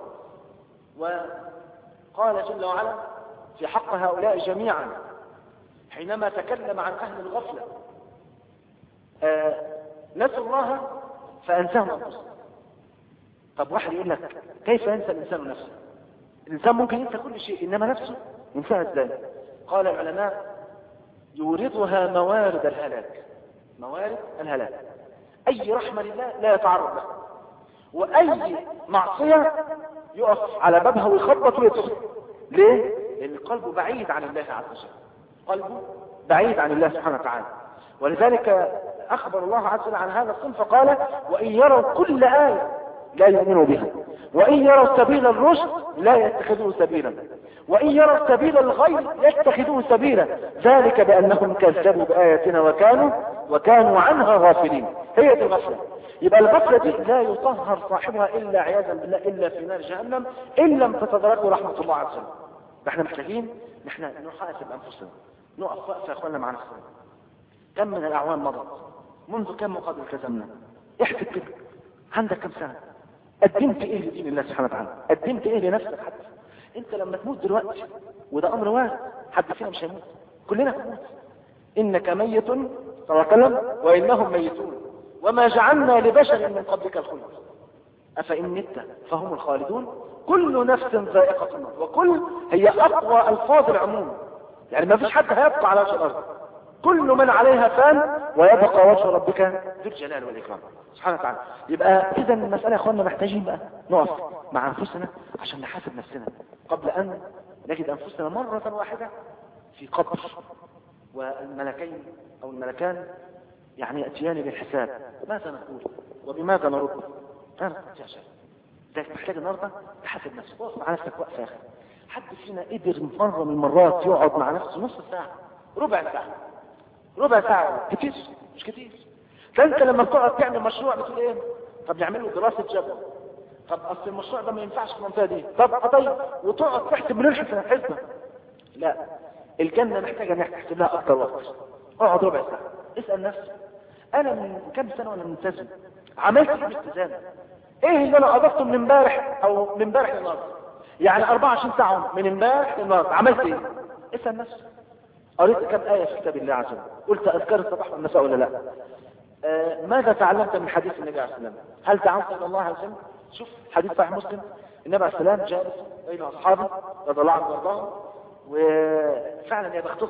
وقال جل وعلا في حق هؤلاء جميعا حينما تكلم عن أهل الغفلة آه نسوا الله فأنساهم أنفسهم طب واحد يقول لك كيف ينسى الإنسان نفسه الإنسان ممكن ينسى كل شيء إنما نفسه ينساها ازاي قال العلماء يوردها موارد الهلاك موارد الهلاك أي رحمة لله لا يتعرض لها وأي معصية يقف على بابها ويخبط ويدخل ليه؟ لأن القلب بعيد عن الله عز وجل قلبه بعيد عن الله سبحانه وتعالى ولذلك أخبر الله عز وجل عن هذا الصنف فقال وإن يروا كل آية لا يؤمنوا بها وإن يروا سبيل الرشد لا يتخذوه سبيلا وإن يروا سبيل الغي يتخذوه سبيلا ذلك بأنهم كذبوا بآياتنا وكانوا وكانوا عنها غافلين هي دي الغفلة يبقى الغفلة دي لا يطهر صاحبها إلا عياذا بالله إلا في نار جهنم إن لم تتدركه رحمة الله عز وجل فاحنا محتاجين نحن نحاسب أنفسنا نقف وقفة يا أخوانا مع نفسنا كم من الأعوام مضت منذ كم مقابل التزمنا احسب كده عندك كم سنة قدمت ايه لدين الله سبحانه وتعالى قدمت ايه لنفسك حتى انت لما تموت دلوقتي وده امر وارد حد فينا مش هيموت كلنا هنموت انك ميت صلى الله عليه وسلم وانهم ميتون وما جعلنا لبشر من قبلك الخلد افان مت فهم الخالدون كل نفس ذائقة الموت وكل هي اقوى الفاظ العموم يعني ما فيش حد هيبقى على وجه الارض كل من عليها فان ويبقى وجه ربك ذو الجلال والاكرام سبحانه وتعالى يبقى اذا المسألة يا اخواننا محتاجين بقى نقف مع انفسنا عشان نحاسب نفسنا قبل ان نجد انفسنا مرة واحدة في قبر والملكين او الملكان يعني يأتيان بالحساب ماذا نقول وبماذا نرد لا نقول يا شيخ ذلك محتاج النهارده تحاسب نفسك وقف مع نفسك وقفه يا اخي حد فينا قدر مرة من المرات يقعد مع نفسه نص ساعة ربع ساعة ربع ساعة كتير مش كتير فانت لما بتقعد تعمل مشروع بتقول ايه طب نعمل له دراسة جدوى طب اصل المشروع ده ما ينفعش في المنطقة دي طب طيب وتقعد تحسب من الحسنة حسبة لا الجنة محتاجة انك تحسب لها اكتر وقت اقعد ربع ساعة اسأل نفسك انا من كم سنة وانا ملتزم عملت ايه بالتزام ايه اللي انا اضفته من امبارح او من امبارح للنهارده يعني 24 ساعة من امبارح للنهارده عملت ايه اسأل نفسك قريت كم آية في كتاب الله عز وجل قلت أذكار الصباح والمساء ولا لا آه ماذا تعلمت من حديث النبي عليه السلام هل تعلمت من الله عز وجل شوف حديث صحيح مسلم النبي عليه السلام جالس بين أصحابه رضي الله عنه وارضاهم وفعلا يا بختهم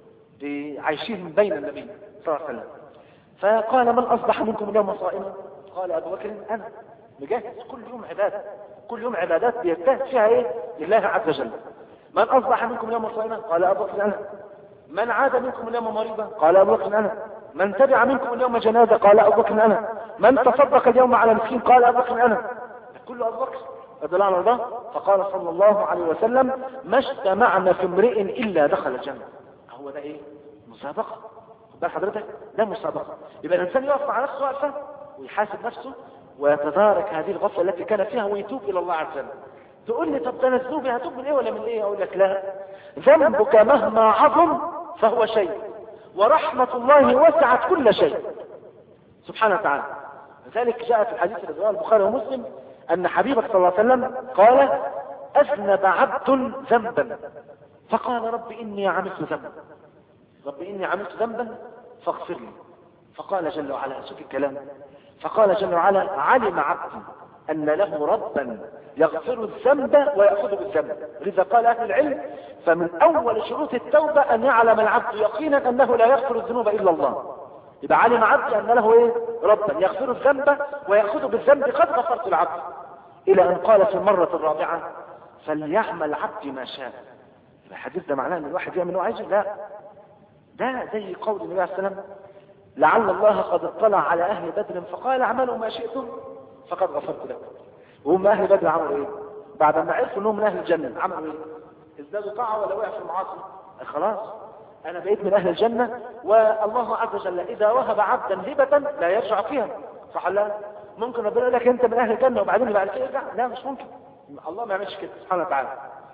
بعيشهم بين النبي صلى الله عليه وسلم فقال من أصبح منكم اليوم صائما قال أبو بكر أنا مجهز كل يوم عبادة كل يوم عبادات بيجتهد فيها ايه لله عز وجل من أصبح منكم اليوم صائما قال أبو بكر أنا من عاد منكم اليوم مريضا قال أبو بكر أنا من تبع منكم اليوم جنازة قال أبو بكر أنا من تصدق اليوم على مسكين قال أبو بكر أنا كل أبو بكر رضي الله عنه وارضاه فقال صلى الله عليه وسلم ما اجتمعنا في امرئ إلا دخل الجنة هو ده إيه مسابقة خد بال حضرتك ده مسابقة يبقى الإنسان يقف مع نفسه وقفة ويحاسب نفسه ويتدارك هذه الغفلة التي كان فيها ويتوب إلى الله عز وجل تقول لي طب ده انا ذنوبي هتوب من ايه ولا من ايه اقول لك لا ذنبك مهما عظم فهو شيء ورحمة الله وسعت كل شيء سبحانه وتعالى لذلك جاء في الحديث الذي رواه البخاري ومسلم ان حبيبك صلى الله عليه وسلم قال اذنب عبد ذنبا فقال رب اني عملت ذنبا رب اني عملت ذنبا فاغفر لي فقال جل وعلا شوف الكلام فقال جل وعلا علم عبدي أن له ربا يغفر الذنب ويأخذ بالذنب لذا قال أهل العلم فمن أول شروط التوبة أن يعلم العبد يقينا أنه لا يغفر الذنوب إلا الله يبقى علم عبد أن له إيه؟ ربا يغفر الذنب ويأخذ بالذنب قد غفرت العبد إلى أن قال في المرة الرابعة فليعمل عبدي ما شاء يبقى الحديث ده معناه أن الواحد يعمل ما عايزه لا ده زي قول النبي عليه السلام لعل الله قد اطلع على أهل بدر فقال اعملوا ما شئتم فقد غفرت لكم وهم أهل بدر عملوا إيه بعد ما عرفوا أنهم من أهل الجنة عملوا إيه ازدادوا طاعة ولا وقع في المعاصي خلاص أنا بقيت من أهل الجنة والله عز وجل إذا وهب عبدا هبة لا يرجع فيها صح لا ممكن ربنا يقول لك أنت من أهل الجنة وبعدين بعد كده يرجع لا مش ممكن الله ما يعملش كده سبحانه وتعالى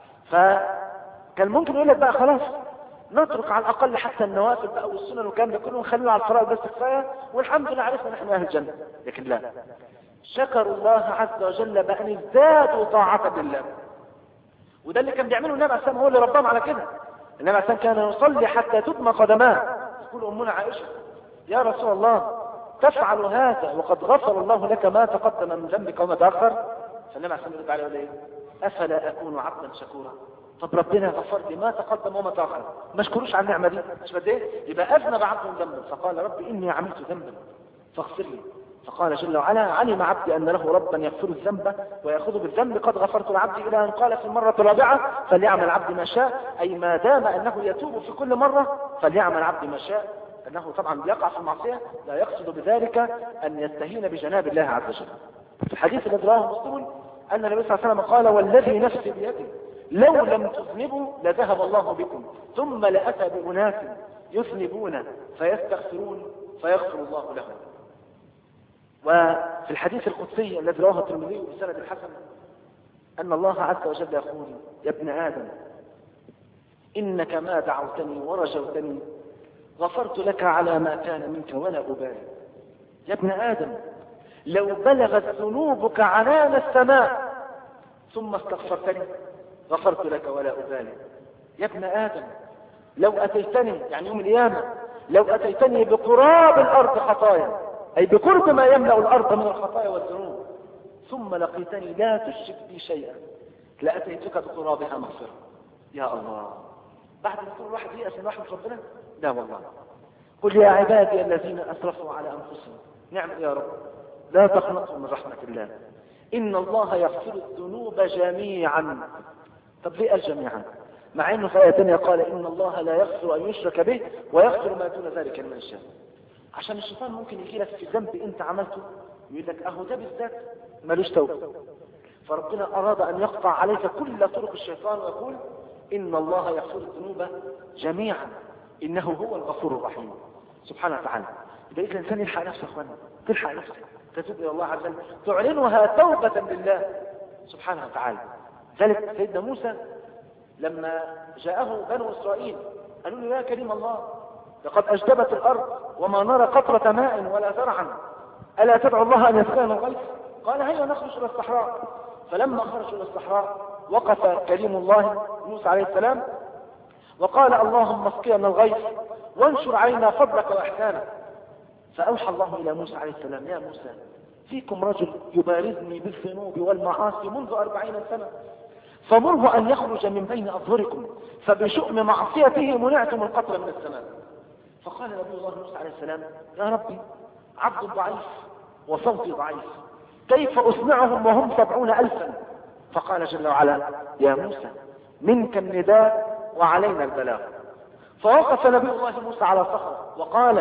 فكان ممكن يقول لك بقى خلاص نترك على الأقل حتى النوافل بقى والسنن والكلام ده كله ونخليه على الفرائض بس كفاية والحمد لله عرفنا نحن أهل الجنة لكن لا شكروا الله عز وجل بأن ازدادوا طاعة لله وده اللي كان بيعمله النبي عليه السلام هو اللي ربهم على كده النبي عليه السلام كان يصلي حتى تدمى قدماه تقول أمنا عائشة يا رسول الله تفعل هذا وقد غفر الله لك ما تقدم من ذنبك وما تأخر فالنبي عليه السلام يرد عليه ايه أفلا أكون عبدا شكورا طب ربنا غفر لي ما تقدم وما تأخر ما اشكروش على النعمة دي مش بدي يبقى أذنب عبد ذنبا فقال رب إني عملت ذنبا فاغفر لي فقال جل وعلا علم عبدي أن له ربا يغفر الذنب ويأخذ بالذنب قد غفرت العبد إلى أن قال في المرة الرابعة فليعمل عبد ما شاء أي ما دام أنه يتوب في كل مرة فليعمل عبد ما شاء أنه طبعا بيقع في المعصية لا يقصد بذلك أن يستهين بجناب الله عز وجل في الحديث الذي رواه مسلم أن النبي صلى الله عليه وسلم قال والذي نفسي بيده لو لم تذنبوا لذهب الله بكم ثم لأتى بأناس يذنبون فيستغفرون فيغفر الله لهم وفي الحديث القدسي الذي رواه الترمذي بسند الحسن أن الله عز وجل يقول يا ابن آدم إنك ما دعوتني ورجوتني غفرت لك على ما كان منك ولا أبالي يا ابن آدم لو بلغت ذنوبك عنان السماء ثم استغفرتني غفرت لك ولا أبالي يا ابن آدم لو أتيتني يعني يوم القيامة لو أتيتني بقراب الأرض خطايا أي بقرب ما يملأ الأرض من الخطايا والذنوب ثم لقيتني لا تشرك بي شيئا لأتيتك بقرابها مغفرة يا الله بعد ما يكون الواحد يأس من رحمة ربنا لا والله قل يا عبادي الذين أسرفوا على أنفسهم نعم يا رب لا تقنطوا من رحمة الله إن الله يغفر الذنوب جميعا طب ليه الجميعا مع انه في آية تانية قال إن الله لا يغفر أن يشرك به ويغفر ما دون ذلك من الشيء عشان الشيطان ممكن يجي لك في ذنب انت عملته يقول لك اهو ده بالذات ملوش توبه فربنا اراد ان يقطع عليك كل طرق الشيطان ويقول ان الله يغفر الذنوب جميعا انه هو الغفور الرحيم سبحانه وتعالى يبقى اذا الانسان يلحق نفسه يا اخوانا تلحق نفسك تتوب الى الله عز وجل تعلنها توبه لله سبحانه وتعالى ذلك سيدنا موسى لما جاءه بنو اسرائيل قالوا له يا كريم الله لقد أجدبت الأرض وما نرى قطرة ماء ولا زرعا ألا تدعو الله أن يسقينا الغيث قال هيا نخرج إلى الصحراء فلما خرجوا إلى الصحراء وقف كريم الله موسى عليه السلام وقال اللهم اسقينا الغيث وانشر علينا فضلك وإحسانك فأوحى الله إلى موسى عليه السلام يا موسى فيكم رجل يبارزني بالذنوب والمعاصي منذ أربعين سنة فمره أن يخرج من بين أظهركم فبشؤم معصيته منعتم القطر من السماء فقال نبي الله موسى عليه السلام يا ربي عبد ضعيف وصوتي ضعيف كيف أسمعهم وهم سبعون ألفا فقال جل وعلا يا موسى منك النداء وعلينا البلاغ فوقف نبي الله موسى على صخرة وقال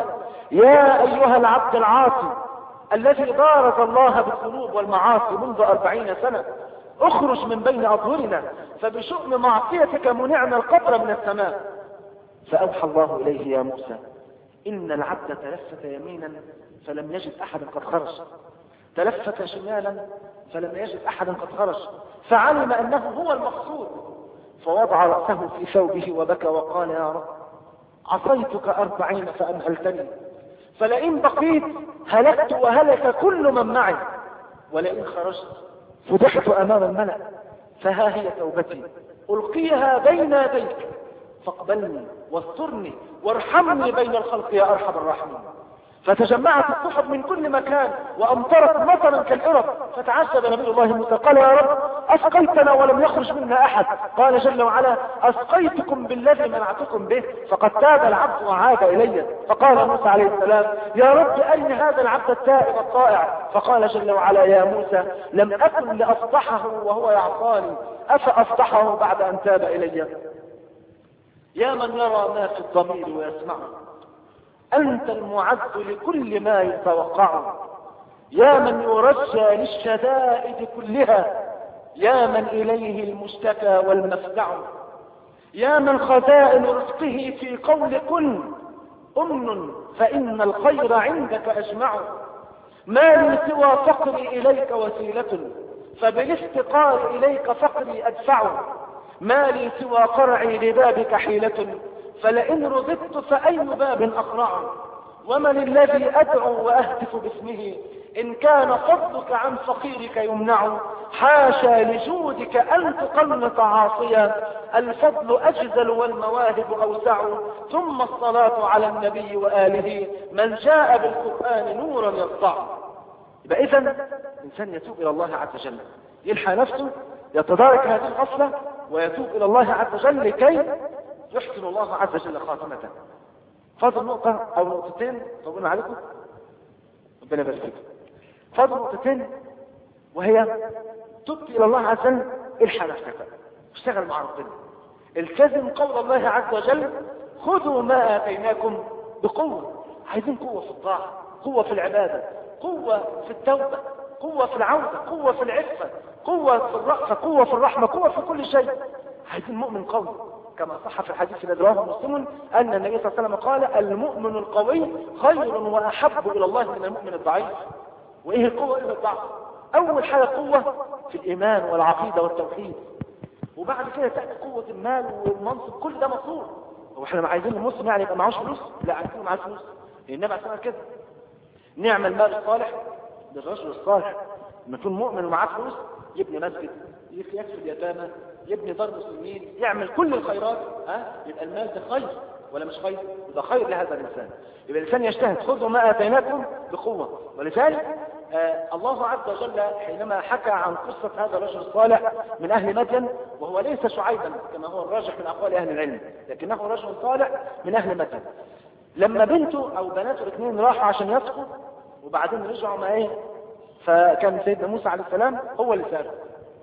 يا أيها العبد العاصي الذي بارز الله بالذنوب والمعاصي منذ أربعين سنة اخرج من بين أظهرنا فبشؤم معصيتك منعنا القطر من السماء فأوحى الله إليه يا موسى إن العبد تلفت يمينا فلم يجد أحدا قد خرج تلفت شمالا فلم يجد أحدا قد خرج فعلم أنه هو المقصود فوضع رأسه في ثوبه وبكى وقال يا رب عصيتك أربعين فأمهلتني فلئن بقيت هلكت وهلك كل من معي ولئن خرجت فضحت أمام الملأ فها هي توبتي ألقيها بين يديك فاقبلني واسترني وارحمني بين الخلق يا أرحم الراحمين فتجمعت السحب من كل مكان وأمطرت مطرا كالعرب فتعجب نبي الله موسى قال يا رب أسقيتنا ولم يخرج منا أحد قال جل وعلا أسقيتكم بالذي منعتكم به فقد تاب العبد وعاد إلي فقال موسى عليه السلام يا رب أين هذا العبد التائب الطائع فقال جل وعلا يا موسى لم أكن لأفضحه وهو يعصاني أفأفضحه بعد أن تاب إلي يا من يرى ما في الضمير ويسمعه أنت المعد لكل ما يتوقع يا من يرجى للشدائد كلها يا من إليه المشتكى والمفزع يا من خزائن رزقه في قول كن أمن فإن الخير عندك أجمع ما لي سوى فقري إليك وسيلة فبالافتقار إليك فقري أدفع ما لي سوى قرعي لبابك حيلة فلئن رضبت فأي باب أقرع ومن الذي أدعو وأهتف باسمه إن كان فضلك عن فقيرك يمنع حاشا لجودك أن تقنط عاصيا الفضل أجزل والمواهب أوسع ثم الصلاة على النبي وآله من جاء بالقرآن نورا يسطع يبقى إذا الإنسان يتوب إلى الله عز وجل يلحى نفسه يتدارك هذه الأصلة ويتوب إلى الله عز وجل لكي يحسن الله عز وجل خاتمته فاضل نقطة أو نقطتين طولنا عليكم ربنا يبارك فيكم فاضل نقطتين وهي تبت إلى الله عز وجل الحى نفسك اشتغل مع ربنا التزم قول الله عز وجل خذوا ما آتيناكم بقوة عايزين قوة في الطاعة قوة في العبادة قوة في التوبة قوة في العودة قوة في العفة قوة في الرأفة قوة في الرحمة قوة في كل شيء عايزين مؤمن قوي كما صح في الحديث الذي رواه مسلم أن النبي صلى الله عليه وسلم قال المؤمن القوي خير وأحب إلى الله من المؤمن الضعيف وإيه القوة إيه الضعف أول حاجة قوة في الإيمان والعقيدة والتوحيد وبعد كده تأتي قوة المال والمنصب كل ده مطلوب هو احنا عايزين المسلم يعني يبقى معهوش فلوس لا عايزين معاه فلوس النبي عليه كده نعم المال الصالح للرجل الصالح لما يكون مؤمن ومعاه فلوس يبني مسجد يكفي اليتامى يبني دار مسلمين يعمل كل الخيرات ها يبقى المال ده خير ولا مش خير يبقى خير لهذا الانسان يبقى الانسان يجتهد خذوا ما اتيناكم بقوه ولذلك آه الله عز وجل حينما حكى عن قصة هذا الرجل الصالح من أهل مدين وهو ليس شعيبا كما هو الراجح من أقوال أهل العلم لكنه رجل صالح من أهل مدين لما بنته أو بناته الاثنين راحوا عشان يسقوا وبعدين رجعوا ما ايه فكان سيدنا موسى عليه السلام هو اللي سار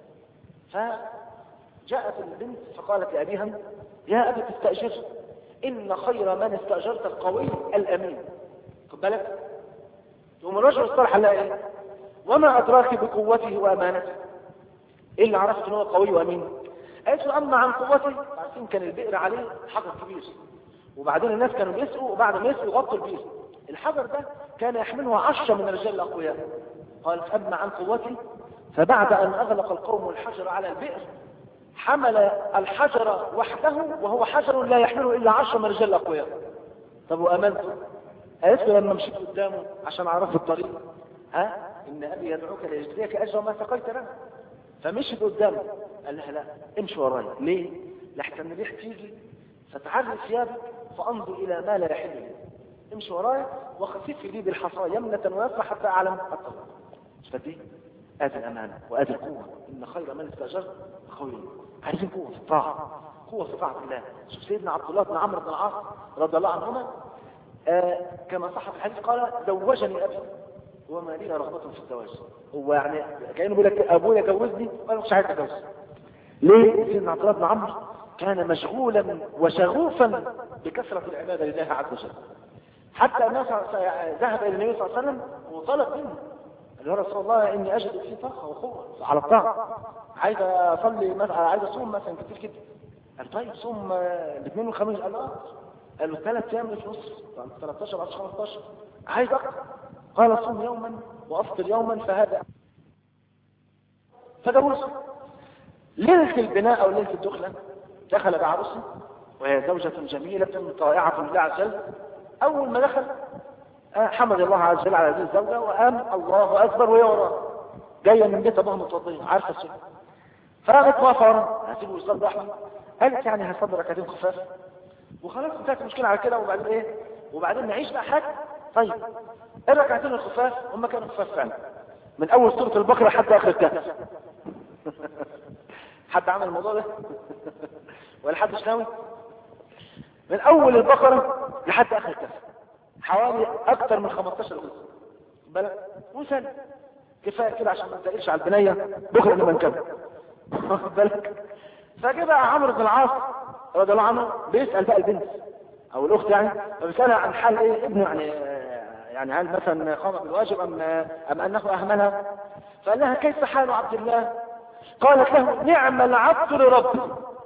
فجاءت البنت فقالت لأبيها يا أبي تستأجر إن خير من استأجرت القوي الأمين خد بالك ثم الرجل الصالح قال ايه وما أدراك بقوته وأمانته إيه اللي عرفت إن هو قوي وأمين قالت له أما عن قوته عارفين كان البئر عليه حجر كبير وبعدين الناس كانوا بيسقوا وبعد ما يسقوا يغطوا البئر الحجر ده كان يحمله عشرة من الرجال الأقوياء قالت أما عن قوتي فبعد أن أغلق القوم الحجر على البئر حمل الحجر وحده وهو حجر لا يحمله إلا عشرة من الرجال الأقوياء طب وأمنته قالت له لما مشيت قدامه عشان أعرف الطريق ها إن أبي يدعوك ليجزيك أجر ما سقيت له فمشيت قدامه قال لها لا امشي ورايا ليه؟ لحسن الريح تيجي فتعري ثيابك فانظر إلى ما لا يحل لي امشي ورايا وخفف لي بالحصى يمنة ويسرى حتى أعلم الطريق فدي ادي الأمانة وادي القوة إن خير من استأجر قوي عايزين قوة في الطاعة قوة في طاعة الله شوف سيدنا عبد الله بن عمرو بن العاص رضي الله عنهما آه كما صح في الحديث قال زوجني أبي وما لي رغبة في الزواج هو يعني كأنه بيقول لك أبويا جوزني وأنا مش عايز أتجوز ليه؟ سيدنا عبد الله بن عمرو كان مشغولا وشغوفا بكثرة العبادة لله عز وجل حتى الناس ذهب إلى النبي صلى الله عليه وسلم وطلب منه قال يا رسول الله إني أجد في طاقة وقوة على الطاقة عايز أصلي مثلا عايز أصوم مثلا كتير كده قال طيب صوم الاثنين والخميس قال اه قال له ثلاث أيام في نص 13 بعد 15 عايز أكثر قال صوم يوما وأفطر يوما فهذا فجوزه ليلة البناء أو ليلة الدخلة دخل بعروسه وهي زوجة جميلة طائعة لله عز وجل أول ما دخل حمد الله عز وجل على هذه الزوجة وقام الله أكبر وهي وراه جاية من بيت أبوها متوضية عارفة السنة فقامت واقفة وراه هسيبه يصلي أحمد قالت يعني هصلي ركعتين خفاف وخلاص انتهت المشكلة على كده وبعدين إيه وبعدين نعيش بقى حاجة طيب الركعتين الخفاف هم كانوا خفاف فعلا من أول سورة البقرة حتى آخر الكهف حد عمل الموضوع ده ولا حد مش ناوي من اول البقرة لحد اخر الكهف حوالي اكتر من 15 جزء بالك وسن كفايه كده عشان ما تقلش على البنيه بكره لما نكمل بالك فجه بقى عمرو بن العاص رضي الله عنه بيسال بقى البنت او الاخت يعني فبيسالها عن حال ايه ابنه يعني يعني هل مثلا قام بالواجب ام ام انه اهملها فقال لها كيف حال عبد الله قالت له نعم العبد لربي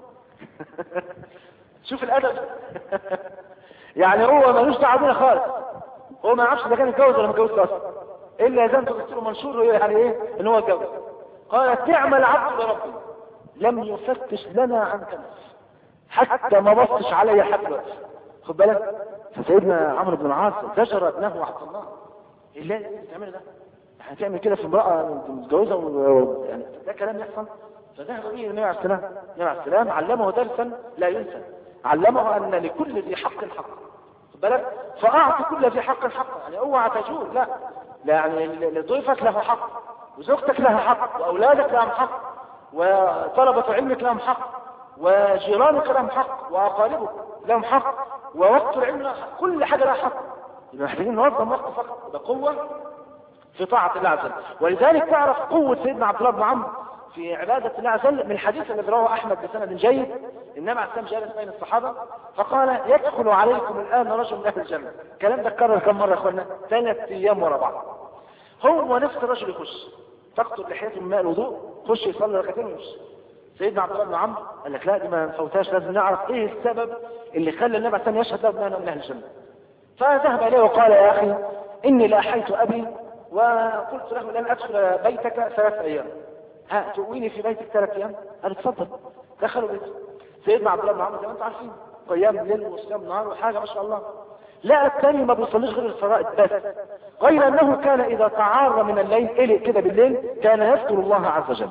شوف الادب يعني هو ملوش دعوه بينا خالص هو ما يعرفش اذا كان اتجوز ولا ما اتجوزش اصلا الا اذا انتوا قلت له منشور يعني ايه ان هو اتجوز قالت نعم العبد لربي لم يفتش لنا عن كنف حتى ما بصش علي حتى دلوقتي خد بالك فسيدنا عمرو بن العاص زجر ابنه عبد الله ايه لا تعمل ده هتعمل كده في امرأة متجوزة و... يعني ده كلام يحصل فذهب به النبي عليه السلام النبي عليه السلام علمه درسا لا ينسى علمه ان لكل ذي حق حق بالك فاعطي كل ذي حق حق يعني اوعى تجور لا لا يعني لضيفك له حق وزوجتك لها حق واولادك لهم حق وطلبة علمك لهم حق وجيرانك لهم حق واقاربك لهم حق ووقت العلم لهم حق كل حاجة لها حق يبقى محتاجين ننظم وقت فقط ده قوة في طاعة الله عز وجل ولذلك تعرف قوة سيدنا عبد الله بن عمرو في عبادة الله عز وجل من الحديث الذي رواه أحمد بسند جيد إنما عليه جالس بين الصحابة فقال يدخل عليكم الآن رجل من أهل الجنة الكلام ده اتكرر كم مرة يا أخوانا ثلاث أيام ورا بعض هو نفس الرجل يخش تقتل لحيته من ماء الوضوء خش يصلي ركعتين ويمشي سيدنا عبد الله بن عمرو قال لك لا دي ما نفوتهاش لازم نعرف ايه السبب اللي خلى النبي عليه يشهد له بأنه من اهل الجنه فذهب اليه وقال يا اخي اني لاحيت ابي وقلت له لن ادخل بيتك ثلاث ايام ها تؤويني في بيتك ثلاث ايام قال اتفضل دخلوا بيته سيدنا عبد الله بن عمرو زي ما انتم عارفين قيام ليل وصيام نهار وحاجه ما شاء الله لا الثاني ما بيصليش غير الفرائض بس غير انه كان اذا تعار من الليل قلق كده بالليل كان يذكر الله عز وجل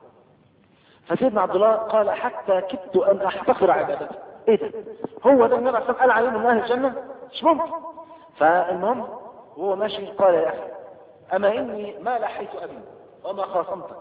فسيدنا عبد الله قال حتى كدت ان احتقر عبادته ايه ده هو ده النبي عليه قال عليه من اهل الجنه مش ممكن فالمهم وهو ماشي قال يا اخي اما اني ما لحيت ابي وما خاصمتك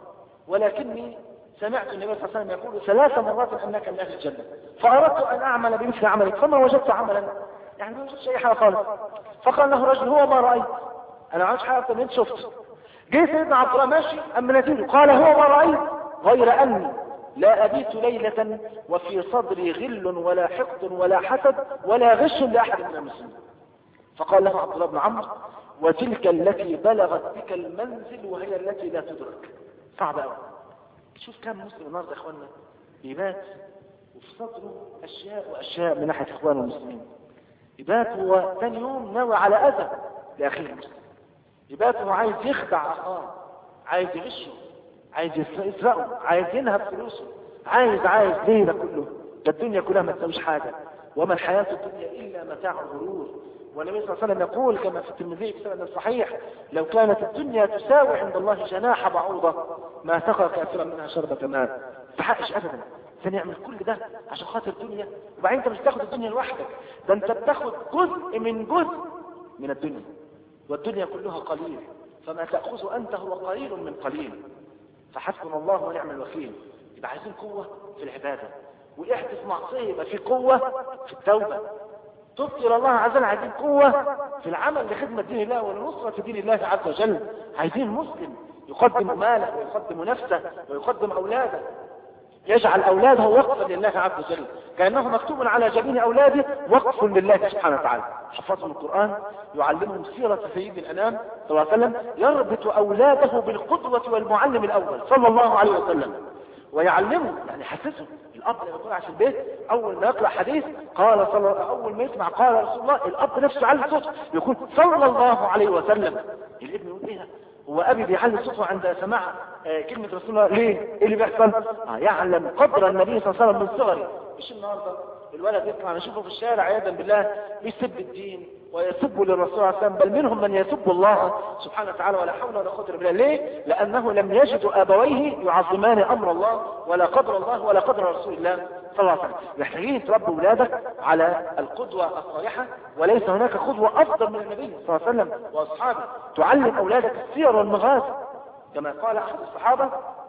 ولكني سمعت النبي صلى الله عليه وسلم يقول ثلاث مرات انك من اهل الجنه فاردت ان اعمل بمثل عملك فما وجدت عملا يعني ما وجدتش اي حاجه خالص فقال له رجل هو ما رايت انا ما عملتش حاجه اكتر من انت شفت جه سيدنا عبد الله ماشي اما نتيجه قال هو ما رايت غير اني لا أبيت ليلة وفي صدري غل ولا حقد ولا حسد ولا غش لأحد من المسلمين فقال له عبد الله بن عمرو وتلك التي بلغت بك المنزل وهي التي لا تدرك صعب قوي شوف كم مسلم النهارده يا اخوانا يبات وفي صدره اشياء واشياء من ناحيه اخوانه المسلمين يبات هو ثاني يوم ناوي على اذى لاخيه المسلم يبات هو عايز يخدع اخاه عايز يغشه عايز يسرقه عايز ينهب فلوسه عايز عايز ليه ده كله ده الدنيا كلها ما تساويش حاجه وما الحياه الدنيا الا متاع الغرور والنبي صلى الله عليه وسلم يقول كما في الترمذي في سند صحيح لو كانت الدنيا تساوي عند الله جناح بعوضة ما سقى كافرا منها شربة ماء تحقش ابدا عشان يعمل كل ده عشان خاطر الدنيا وبعدين انت مش بتاخد الدنيا لوحدك ده انت بتاخد جزء من جزء من الدنيا والدنيا كلها قليل فما تأخذه أنت هو قليل من قليل فحسبنا الله ونعم الوكيل يبقى عايزين قوة في العبادة وإحدث معصية يبقى في قوة في التوبة تبت إلى الله عز وجل عايزين قوة في العمل لخدمة دين الله ولنصرة دين الله عز وجل عايزين مسلم يقدم ماله ويقدم نفسه ويقدم أولاده يجعل أولاده وقفا لله عز وجل كأنه مكتوب على جبين أولاده وقف لله سبحانه وتعالى حفظهم القرآن يعلمهم سيرة سيد الأنام صلى الله عليه وسلم يربط أولاده بالقدوة والمعلم الأول صلى الله عليه وسلم ويعلمه يعني حسسه الاب لما يكون في البيت اول ما يقرا حديث قال صلى اول ما يسمع قال رسول الله الاب نفسه على صوته يقول صلى الله عليه وسلم الابن يقول ايه هو ابي بيعلي صوته عند سماع آه كلمه رسول الله ليه ايه اللي بيحصل آه يعلم قدر النبي صلى الله عليه وسلم من صغره مش النهارده الولد يطلع نشوفه في الشارع عياذا بالله بيسب الدين ويسب للرسول صلى الله عليه وسلم بل منهم من يسب الله سبحانه وتعالى ولا حول ولا قوه الا بالله ليه لانه لم يجدوا ابويه يعظمان امر الله ولا قدر الله ولا قدر رسول الله صلى الله عليه وسلم محتاجين تربي اولادك على القدوه الصالحه وليس هناك قدوه افضل من النبي صلى الله عليه وسلم واصحابه تعلم اولادك السير والمغازي كما قال احد الصحابه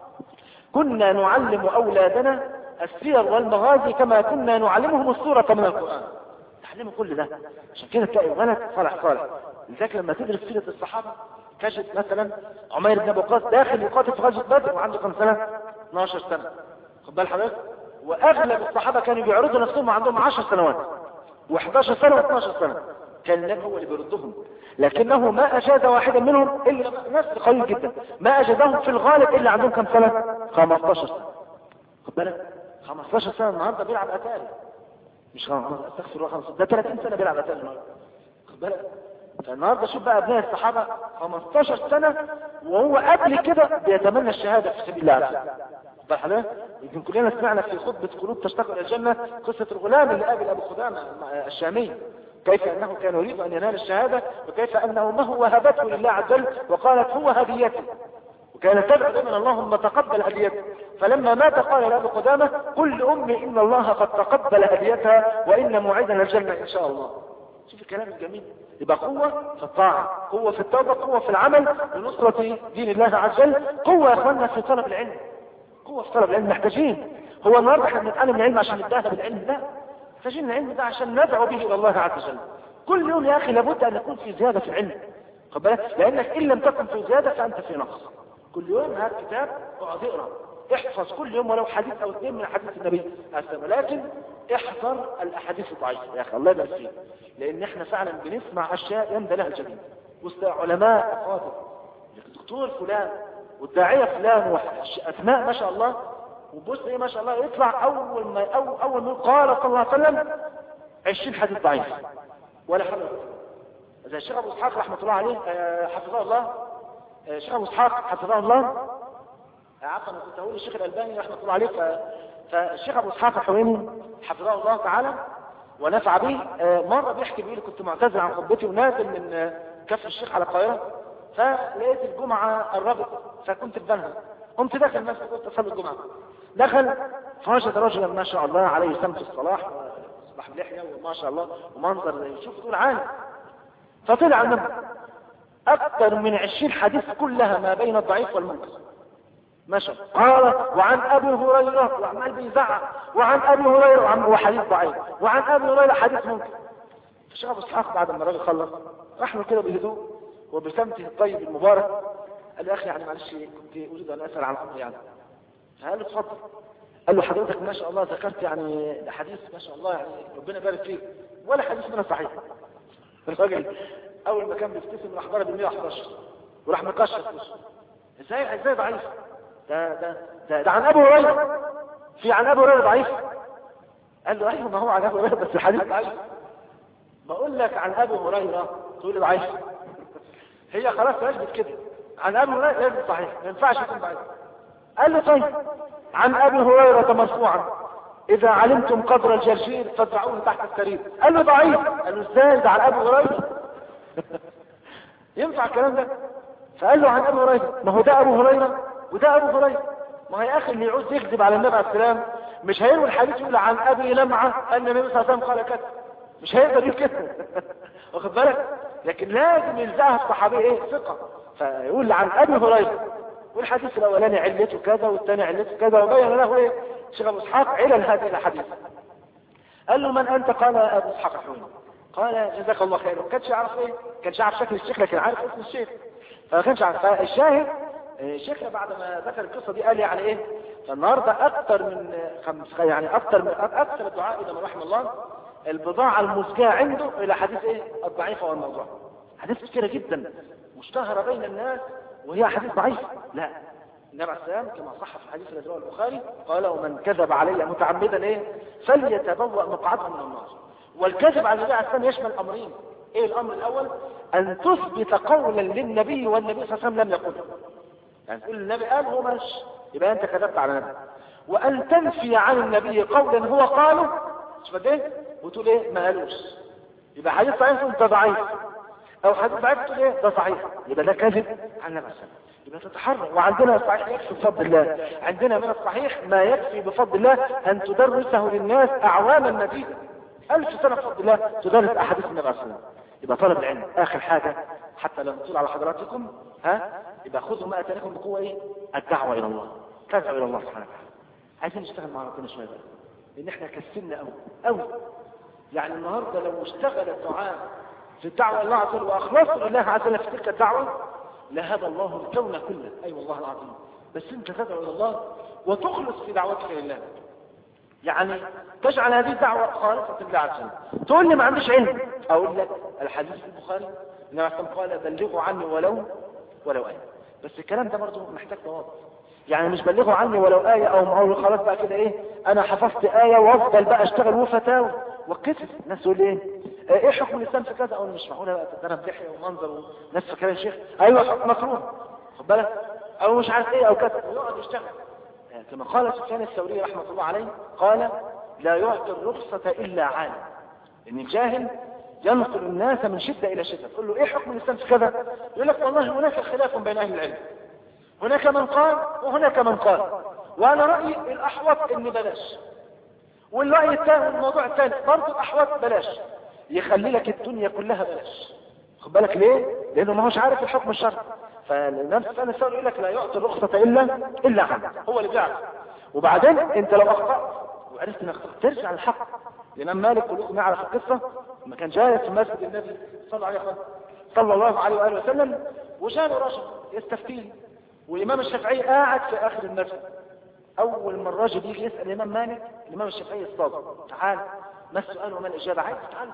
كنا نعلم اولادنا السير والمغازي كما كنا نعلمهم السوره من القران تعلموا كل ده عشان كده تلاقي ولد صالح صالح لذلك لما تدرس سيرة الصحابة تجد مثلا عمير بن ابو قاس داخل يقاتل في غزوة بدر وعنده كم سنة 12 سنة خد بال حضرتك واغلب الصحابة كانوا بيعرضوا نفسهم وعندهم 10 سنوات و11 سنة و12 سنة كان النبي هو اللي بيردهم لكنه ما اجاز واحدا منهم الا ناس قليل جدا ما اجازهم في الغالب الا عندهم كم سنة 15 سنة خد بالك 15 سنة النهارده بيلعب اتاري مش استغفر الله خمسة ده 30 سنة بيلعب اتاري النهارده خد بالك النهارده شوف بقى ابناء الصحابة 15 سنة وهو قبل كده بيتمنى الشهادة في سبيل الله ده حضرتك يمكن كلنا سمعنا في خطبة قلوب تشتاق الى الجنة قصة الغلام اللي قابل ابو خدامة الشامي كيف انه كان يريد ان ينال الشهادة وكيف انه ما هو وهبته لله عز وجل وقالت هو هديتي وكانت تدعو دائما اللهم تقبل هديتي فلما مات قال لابو قدامة قل لامي ان الله قد تقبل هديتها وان موعدنا الجنة ان شاء الله شوف الكلام الجميل يبقى قوة في الطاعة قوة في التوبة قوة في العمل لنصرة دين الله عز وجل قوة يا اخوانا في طلب العلم قوة في طلب العلم محتاجين هو النهارده احنا بنتعلم العلم عشان نتاهل بالعلم لا محتاجين العلم ده عشان ندعو به الى الله عز وجل كل يوم يا اخي لابد ان يكون في زيادة في العلم خد بالك لانك ان لم تكن في زيادة فانت في نقص كل يوم هات كتاب اقعد اقرا احفظ كل يوم ولو حديث او اثنين من حديث النبي عليه لكن احذر الاحاديث الضعيفه يا اخي الله يبارك فيك لان احنا فعلا بنسمع اشياء يندى لها الجميع وسط علماء افاضل الدكتور فلان والداعيه فلان واسماء ما شاء الله وبص ايه ما شاء الله يطلع اول ما اول, أول ما قال صلى الله عليه وسلم 20 حديث ضعيف ولا حاجه زي الشيخ ابو اسحاق رحمه الله عليه آه، حفظه الله آه، الشيخ ابو اسحاق حفظه الله آه، عفوا انا كنت هقول الشيخ الالباني رحمه الله عليه ف... فالشيخ ابو اسحاق الحويني حفظه الله تعالى ونفع به مره بيحكي بيقول كنت معتذر عن خطبتي ونازل من كف الشيخ على القاهره فلقيت الجمعه قربت فكنت في بنها قمت داخل المسجد قلت اصلي الجمعه دخل فوجد رجلا ما شاء الله عليه سمت الصلاح وصبح بلحيه وما شاء الله ومنظر يشوف تقول عالي فطلع النبي أكثر من عشرين حديث كلها ما بين الضعيف والمنكر ما شاء قال وعن أبي هريرة وعمال بيزعق وعن أبي هريرة وعن وحديث ضعيف وعن أبي هريرة حديث منكر فشيخ أبو إسحاق بعد ما الراجل خلص راح له كده بهدوء وبسمته الطيب المبارك قال له أخي يعني معلش كنت أريد أن أسأل عن أمر يعني قال له اتفضل قال له حضرتك ما شاء الله ذكرت يعني حديث ما شاء الله يعني ربنا يبارك فيك ولا حديث منها صحيح الراجل اول ما كان بيبتسم راح ضرب ال 111 وراح مكشف وشه ازاي ازاي ضعيف ده ده ده, ده عن ابو هريره في عن ابو هريره ضعيف قال له ايوه ما هو عن ابو هريره بس الحديث ضعيف بقول لك عن ابو هريره تقول لي ضعيف هي خلاص تثبت كده عن ابو هريره لازم صحيح ما ينفعش يكون ضعيف قال له طيب عن ابي هريره مرفوعا اذا علمتم قدر الجرجير فادعوه تحت السرير قال له ضعيف قال له ازاي ده عن ابو هريره ينفع الكلام ده فقال له عن ابو هريره ما هو ده ابو هريره وده ابو هريره ما هي اخي اللي يعوز يكذب على النبي عليه السلام مش هيروي الحديث يقول عن ابي لمعه ان النبي صلى الله عليه وسلم قال كذا مش هيقدر يقول كده واخد بالك لكن لازم يلزقها الصحابي ايه ثقه فيقول عن ابي هريره والحديث الاولاني علته كذا والثاني علته كذا وبين له ايه شيخ ابو اسحاق علل هذه الاحاديث قال له من انت قال ابو اسحاق الحويني قال جزاك الله خير ما كانش يعرف ايه كانش يعرف شكل الشيخ لكن عارف اسم الشيخ فما كانش عارف فالشاهد الشيخ بعد ما ذكر القصه دي قال يعني ايه فالنهارده اكثر من خمس يعني اكثر من اكثر الدعاء الى من رحم الله البضاعه المزجاه عنده الى حديث ايه الضعيفه والموضوع حديث كثيره جدا مشتهره بين الناس وهي حديث ضعيف لا النبي عليه السلام كما صح في حديث الذي البخاري قال ومن كذب علي متعمدا ايه فليتبوأ مقعده من النار والكذب على النبي عليه السلام يشمل امرين ايه الامر الاول ان تثبت قولا للنبي والنبي صلى الله عليه وسلم لم يقله يعني تقول النبي قال هو ماشي يبقى انت كذبت على النبي وان تنفي عن النبي قولا هو قاله شوف ايه وتقول ايه ما قالوش يبقى حديث صحيح انت ضعيف او حديث ضعيف تقول ايه ده صحيح يبقى ده كذب عن النبي صلى الله عليه وسلم يبقى تتحرر وعندنا الصحيح يكفي بفضل الله عندنا من الصحيح ما يكفي بفضل الله ان تدرسه للناس اعواما مديده ألف سنة بفضل الله تدرس أحاديث النبي عليه الصلاة يبقى طلب العلم آخر حاجة حتى لو نطول على حضراتكم ها يبقى خذوا ما أتانكم بقوة إيه الدعوة إلى الله تدعو إلى الله سبحانه وتعالى عايزين نشتغل مع ربنا شوية بقى لأن إحنا كسلنا أوي أوي يعني النهاردة لو اشتغل الدعاء في الدعوة إلى الله عز وجل وأخلصوا لله عز وجل في تلك الدعوة لهدى الله الكون كله أي أيوة والله العظيم بس أنت تدعو إلى الله وتخلص في دعوتك لله يعني تجعل هذه الدعوة خالصة لله عز وجل تقول لي ما عنديش علم أقول لك الحديث في البخاري النبي عليه قال بلغوا عني ولو ولو آية بس الكلام ده برضه محتاج ضوابط يعني مش بلغوا عني ولو آية أو معول خلاص بقى كده إيه أنا حفظت آية وأفضل بقى أشتغل وفتاوى وكسف الناس تقول إيه ايه حكم الاسلام في كذا او مش معقوله بقى تتدرب لحيه ومنظر وناس فاكره يا شيخ ايوه حكم مكروه خد بالك او مش عارف ايه او كذا ويقعد يشتغل كما قال سفيان الثوري رحمه الله عليه قال لا يعطي الرخصة إلا عالم إن الجاهل ينقل الناس من شدة إلى شدة تقول له إيه حكم الإسلام في كذا يقول لك والله هناك خلاف بين أهل العلم هناك من قال وهناك من قال وأنا رأيي الأحوط إن بلاش والرأي الثاني الموضوع الثاني برضه الأحوط بلاش يخلي لك الدنيا كلها بلاش خد بالك ليه؟ لأنه ما هوش عارف الحكم الشرعي فنفس الثاني الثوري يقول لك لا يعطي الرخصة إلا إلا عنه هو اللي بيعرف وبعدين أنت لو أخطأت وعرفت انك ترجع للحق الامام مالك كلكم يعرف القصه لما كان جالس في مسجد النبي صلى الله عليه وسلم صلى الله عليه واله وسلم وجاء رجل يستفتيه والامام الشافعي قاعد في اخر المسجد اول ما الراجل يجي يسال الامام مالك الامام الشافعي الصادق تعال ما السؤال وما الاجابه عايز تعال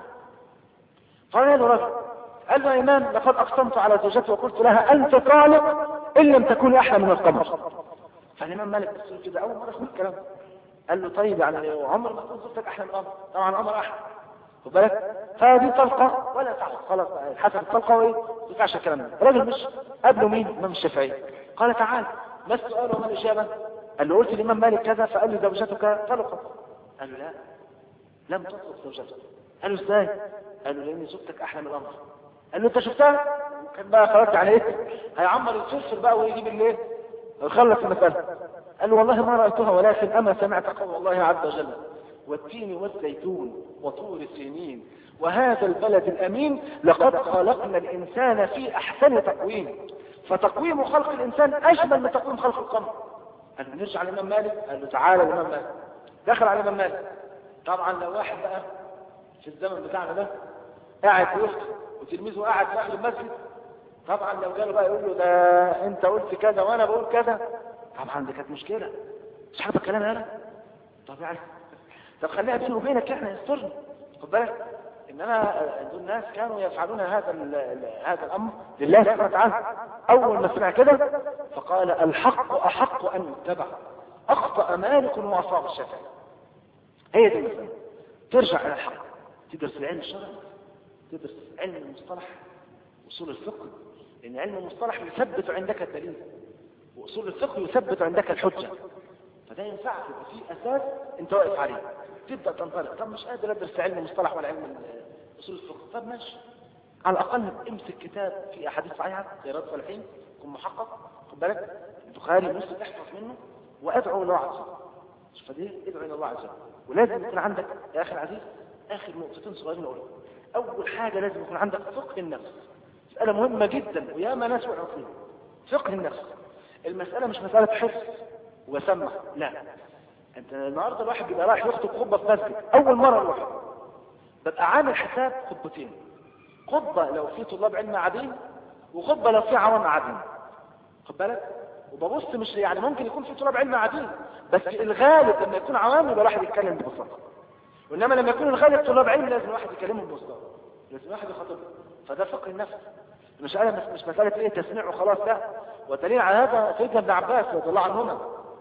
قال له رجل قال له يا امام لقد اقسمت على زوجتي وقلت لها انت طالق ان لم تكوني احلى من القمر فالامام مالك بص له كده اول مره اسمع الكلام ده. قال له طيب يعني عمر ما تكون زوجتك احلى من عمر طبعا عمر احلى خد بالك فدي طلقه ولا تعلق خلاص بقى حسب الطلقه وايه ما ينفعش الكلام ده الراجل مش قبله مين الامام الشافعي قال تعال ما السؤال وما الاجابه قال له قلت الامام مالك كذا فقال لي زوجتك طلقه قال له لا لم تطلق زوجته قال له ازاي قال له لان زوجتك احلى من الامر قال له انت شفتها كان بقى خلاص يعني ايه هيعمر يتفسر بقى ويجيب الايه ويخلص المساله قال له والله ما رايتها ولكن اما سمعت قول الله عز وجل والتين والزيتون وطور السنين وهذا البلد الامين لقد خلقنا الانسان في احسن تقويم فتقويم خلق الانسان اجمل من تقويم خلق القمر قال له نرجع للامام مالك قال له تعالى الامام مالك دخل على الامام مالك طبعا لو واحد بقى في الزمن بتاعنا ده قاعد في وسط وتلميذه قاعد في اخر المسجد طبعا لو جاله بقى يقول له ده انت قلت كذا وانا بقول كذا طبعا دي كانت مشكله مش عارف الكلام انا طب يعني طب خليها بيني وبينك احنا يسترني خد بالك انما دول الناس كانوا يفعلون هذا ال- ال- هذا الامر لله سبحانه وتعالى اول ما سمع كده فقال الحق احق ان يتبع اخطا مالك واصاب الشافعي هي دي المساله ترجع الى الحق تدرس العلم الشرعي تدرس علم المصطلح اصول الفقه لان علم المصطلح يثبت عندك الدليل واصول الفقه يثبت عندك الحجه فده ينفعك يبقى في اساس انت واقف عليه تبدا تنطلق طب مش قادر ادرس علم المصطلح ولا علم ال- اصول الفقه طب ماشي على الاقل امسك كتاب في احاديث صحيحه زي رد صالحين يكون محقق خد بالك البخاري مسلم احفظ منه وادعو الله عز وجل فدي ادعو الى الله عز وجل ولازم يكون عندك يا اخي العزيز اخر نقطتين صغيرين اقولهم اول حاجه لازم يكون عندك فقه النفس مساله مهمه جدا وياما ناس وقعوا فيها فقه النفس المساله مش مساله حفظ وسمع لا انت النهارده الواحد بيبقى رايح يخطب خطبه في مسجد اول مره يروح ببقى عامل حساب خطبتين خطبه لو في طلاب علم قاعدين وخطبه لو في عوام قاعدين خد بالك وببص مش يعني ممكن يكون في طلاب علم قاعدين بس الغالب لما يكون عوام يبقى الواحد يتكلم ببساطه وانما لما يكون الغالب طلاب علم لازم الواحد يكلمهم ببساطه لازم الواحد يخاطبهم فده فقه النفس المسألة مش مش مسألة ايه تسميع وخلاص لا ودليل على هذا سيدنا ابن عباس رضي الله عنهما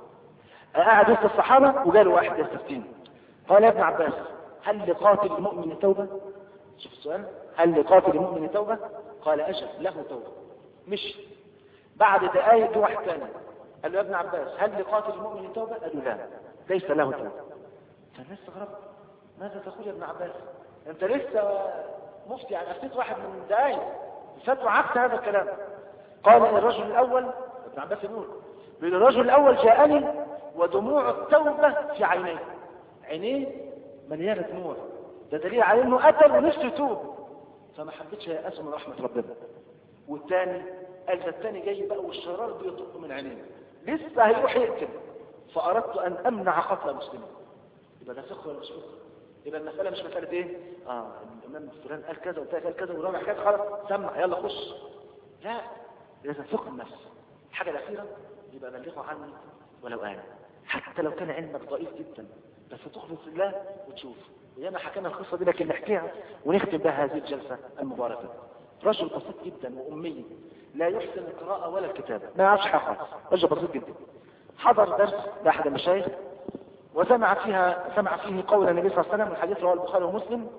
قاعد وسط الصحابة وجاله واحد يستفتيني قال يا ابن عباس هل لقاتل المؤمن توبة شوف السؤال هل لقاتل المؤمن توبة قال أجل له توبة مش بعد دقائق جه واحد ثاني قال له يا ابن عباس هل لقاتل المؤمن توبة قال له لا ليس له توبة فالناس استغربت ماذا تقول يا ابن عباس انت لسه مفتي يعني افتيت واحد من دقائق فتوى عكس هذا الكلام قال الرجل الاول ابن عباس يقول بيقول الرجل الاول جاءني ودموع التوبة في عينيه عينيه مليانة دموع ده دليل على انه قتل ونفسه يتوب فما حبيتش يأسه من رحمة ربنا والتاني قال ده التاني جاي بقى والشرار بيطق من عينيه لسه هيروح يقتل فأردت أن أمنع قتل مسلمين يبقى ده فقه ولا مش فقه يبقى المسألة مش مسألة ايه اه الإمام فلان قال كذا والتاني قال كذا والرابع كذا خلاص سمع يلا خش لا لازم فقه النفس الحاجة الأخيرة يبقى بلغه عني ولو آية حتى لو كان علمك ضعيف جدا بس تخلص الله وتشوف وياما حكينا القصة دي لكن نحكيها ونختم بها هذه الجلسة المباركة رجل بسيط جدا وأمي لا يحسن القراءة ولا الكتابة ما يعرفش حاجة خالص رجل بسيط جدا حضر درس لأحد المشايخ وسمع فيها سمع فيه قول النبي صلى الله عليه وسلم الحديث رواه البخاري ومسلم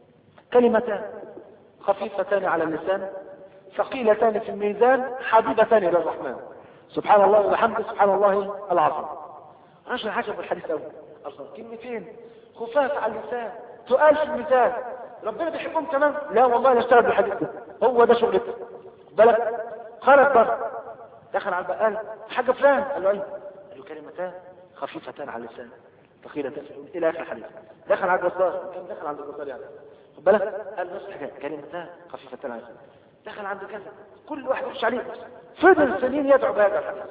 كلمتان خفيفتان على اللسان ثقيلتان في الميزان حبيبتان الى الرحمن سبحان الله وبحمده سبحان الله العظيم رجل عجب الحديث الاول اصلا كلمتين خفاف على اللسان تقال في الميزان ربنا بيحبهم كمان لا والله لا اشتغل بالحديث ده هو ده شغلته بلد خرج بره دخل على البقال حاجه فلان قال له ايه قال له كلمتان خفيفتان على اللسان ثقيلتان في الى اخر الحديث دخل على الجزار كان دخل عند الجزار يعني خد بالك قال نفس الحكايه كلمتان خفيفتان على اللسان دخل عند كذا كل واحد يخش عليه فضل سنين يدعو بهذا الحديث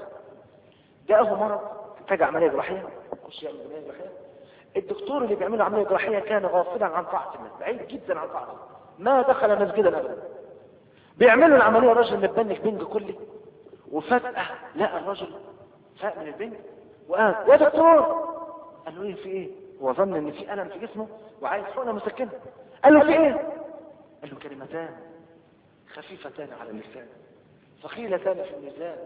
جاءه مرض اتجه عمليه جراحيه خش يعمل عمليه جراحيه الدكتور اللي بيعمل له عمليه جراحيه كان غافلا عن طاعه الله بعيد جدا عن طاعته ما دخل مسجدا ابدا بيعمل له العمليه الراجل متبنك بنج كلي وفجاه لقى الراجل فاق من البنج وقال يا دكتور قال له ايه في ايه هو ظن ان في الم في جسمه وعايز حقنه مسكنه قال له في ايه قال له كلمتان خفيفتان على اللسان ثقيلتان في الميزان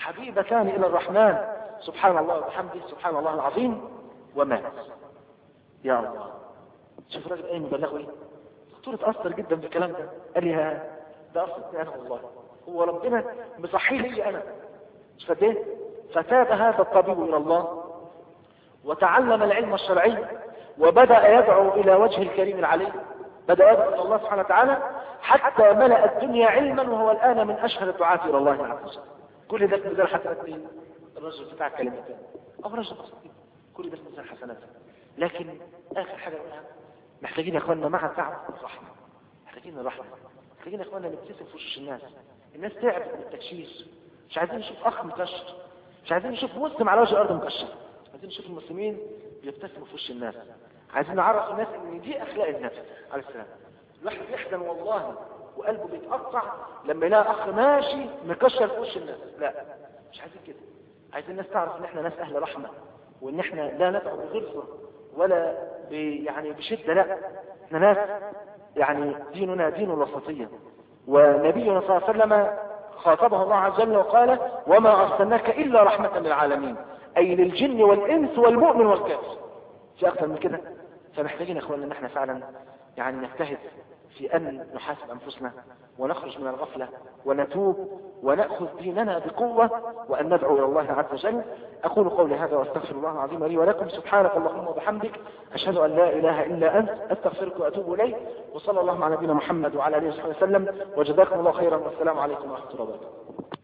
حبيبتان إلى الرحمن سبحان الله وبحمده سبحان الله العظيم ومات يا الله شوف الراجل ايه مبلغه ايه دكتور اتأثر جدا بالكلام ده قال لي ها ده أصل أنا والله هو ربنا مصحي لي أنا مش قد ايه فتاب هذا الطبيب إلى الله وتعلم العلم الشرعي وبدأ يدعو إلى وجه الكريم العلي بدأ يدعو إلى الله سبحانه وتعالى حتى ملأ الدنيا علما وهو الآن من أشهر الدعاة إلى الله عز وجل كل ده مثال حسنات مين؟ الرجل بتاع كلمتين أو رجل بسيط كل ده مثال حسنات لكن آخر حاجة نقولها محتاجين يا اخواننا مع التعب الرحمة محتاجين الرحمة محتاجين يا اخواننا نبتسم في وش الناس الناس تعبت من التكشير مش عايزين نشوف اخ مكشر مش عايزين نشوف مسلم على وجه الارض مكشر عايزين نشوف المسلمين بيبتسموا في وش الناس عايزين نعرف الناس ان دي اخلاق النبي عليه السلام الواحد بيحزن والله وقلبه بيتقطع لما يلاقي اخ ماشي مكشر في وش الناس لا مش عايزين كده عايزين الناس تعرف ان احنا ناس اهل رحمه وان احنا لا ندعو بغلظه ولا ب يعني بشده لا احنا ناس يعني ديننا دين الوسطيه ونبينا صلى الله عليه وسلم خاطبه الله عز وجل وقال وما ارسلناك الا رحمه للعالمين اي للجن والانس والمؤمن والكافر في اكثر من كده فمحتاجين يا اخواننا ان احنا فعلا يعني نجتهد في ان نحاسب انفسنا ونخرج من الغفله ونتوب وناخذ ديننا بقوه وان ندعو الى الله عز وجل اقول قولي هذا واستغفر الله العظيم لي ولكم سبحانك اللهم وبحمدك اشهد ان لا اله الا انت استغفرك واتوب اليك وصلى الله على نبينا محمد وعلى اله وصحبه وسلم وجزاكم الله خيرا والسلام عليكم ورحمه الله وبركاته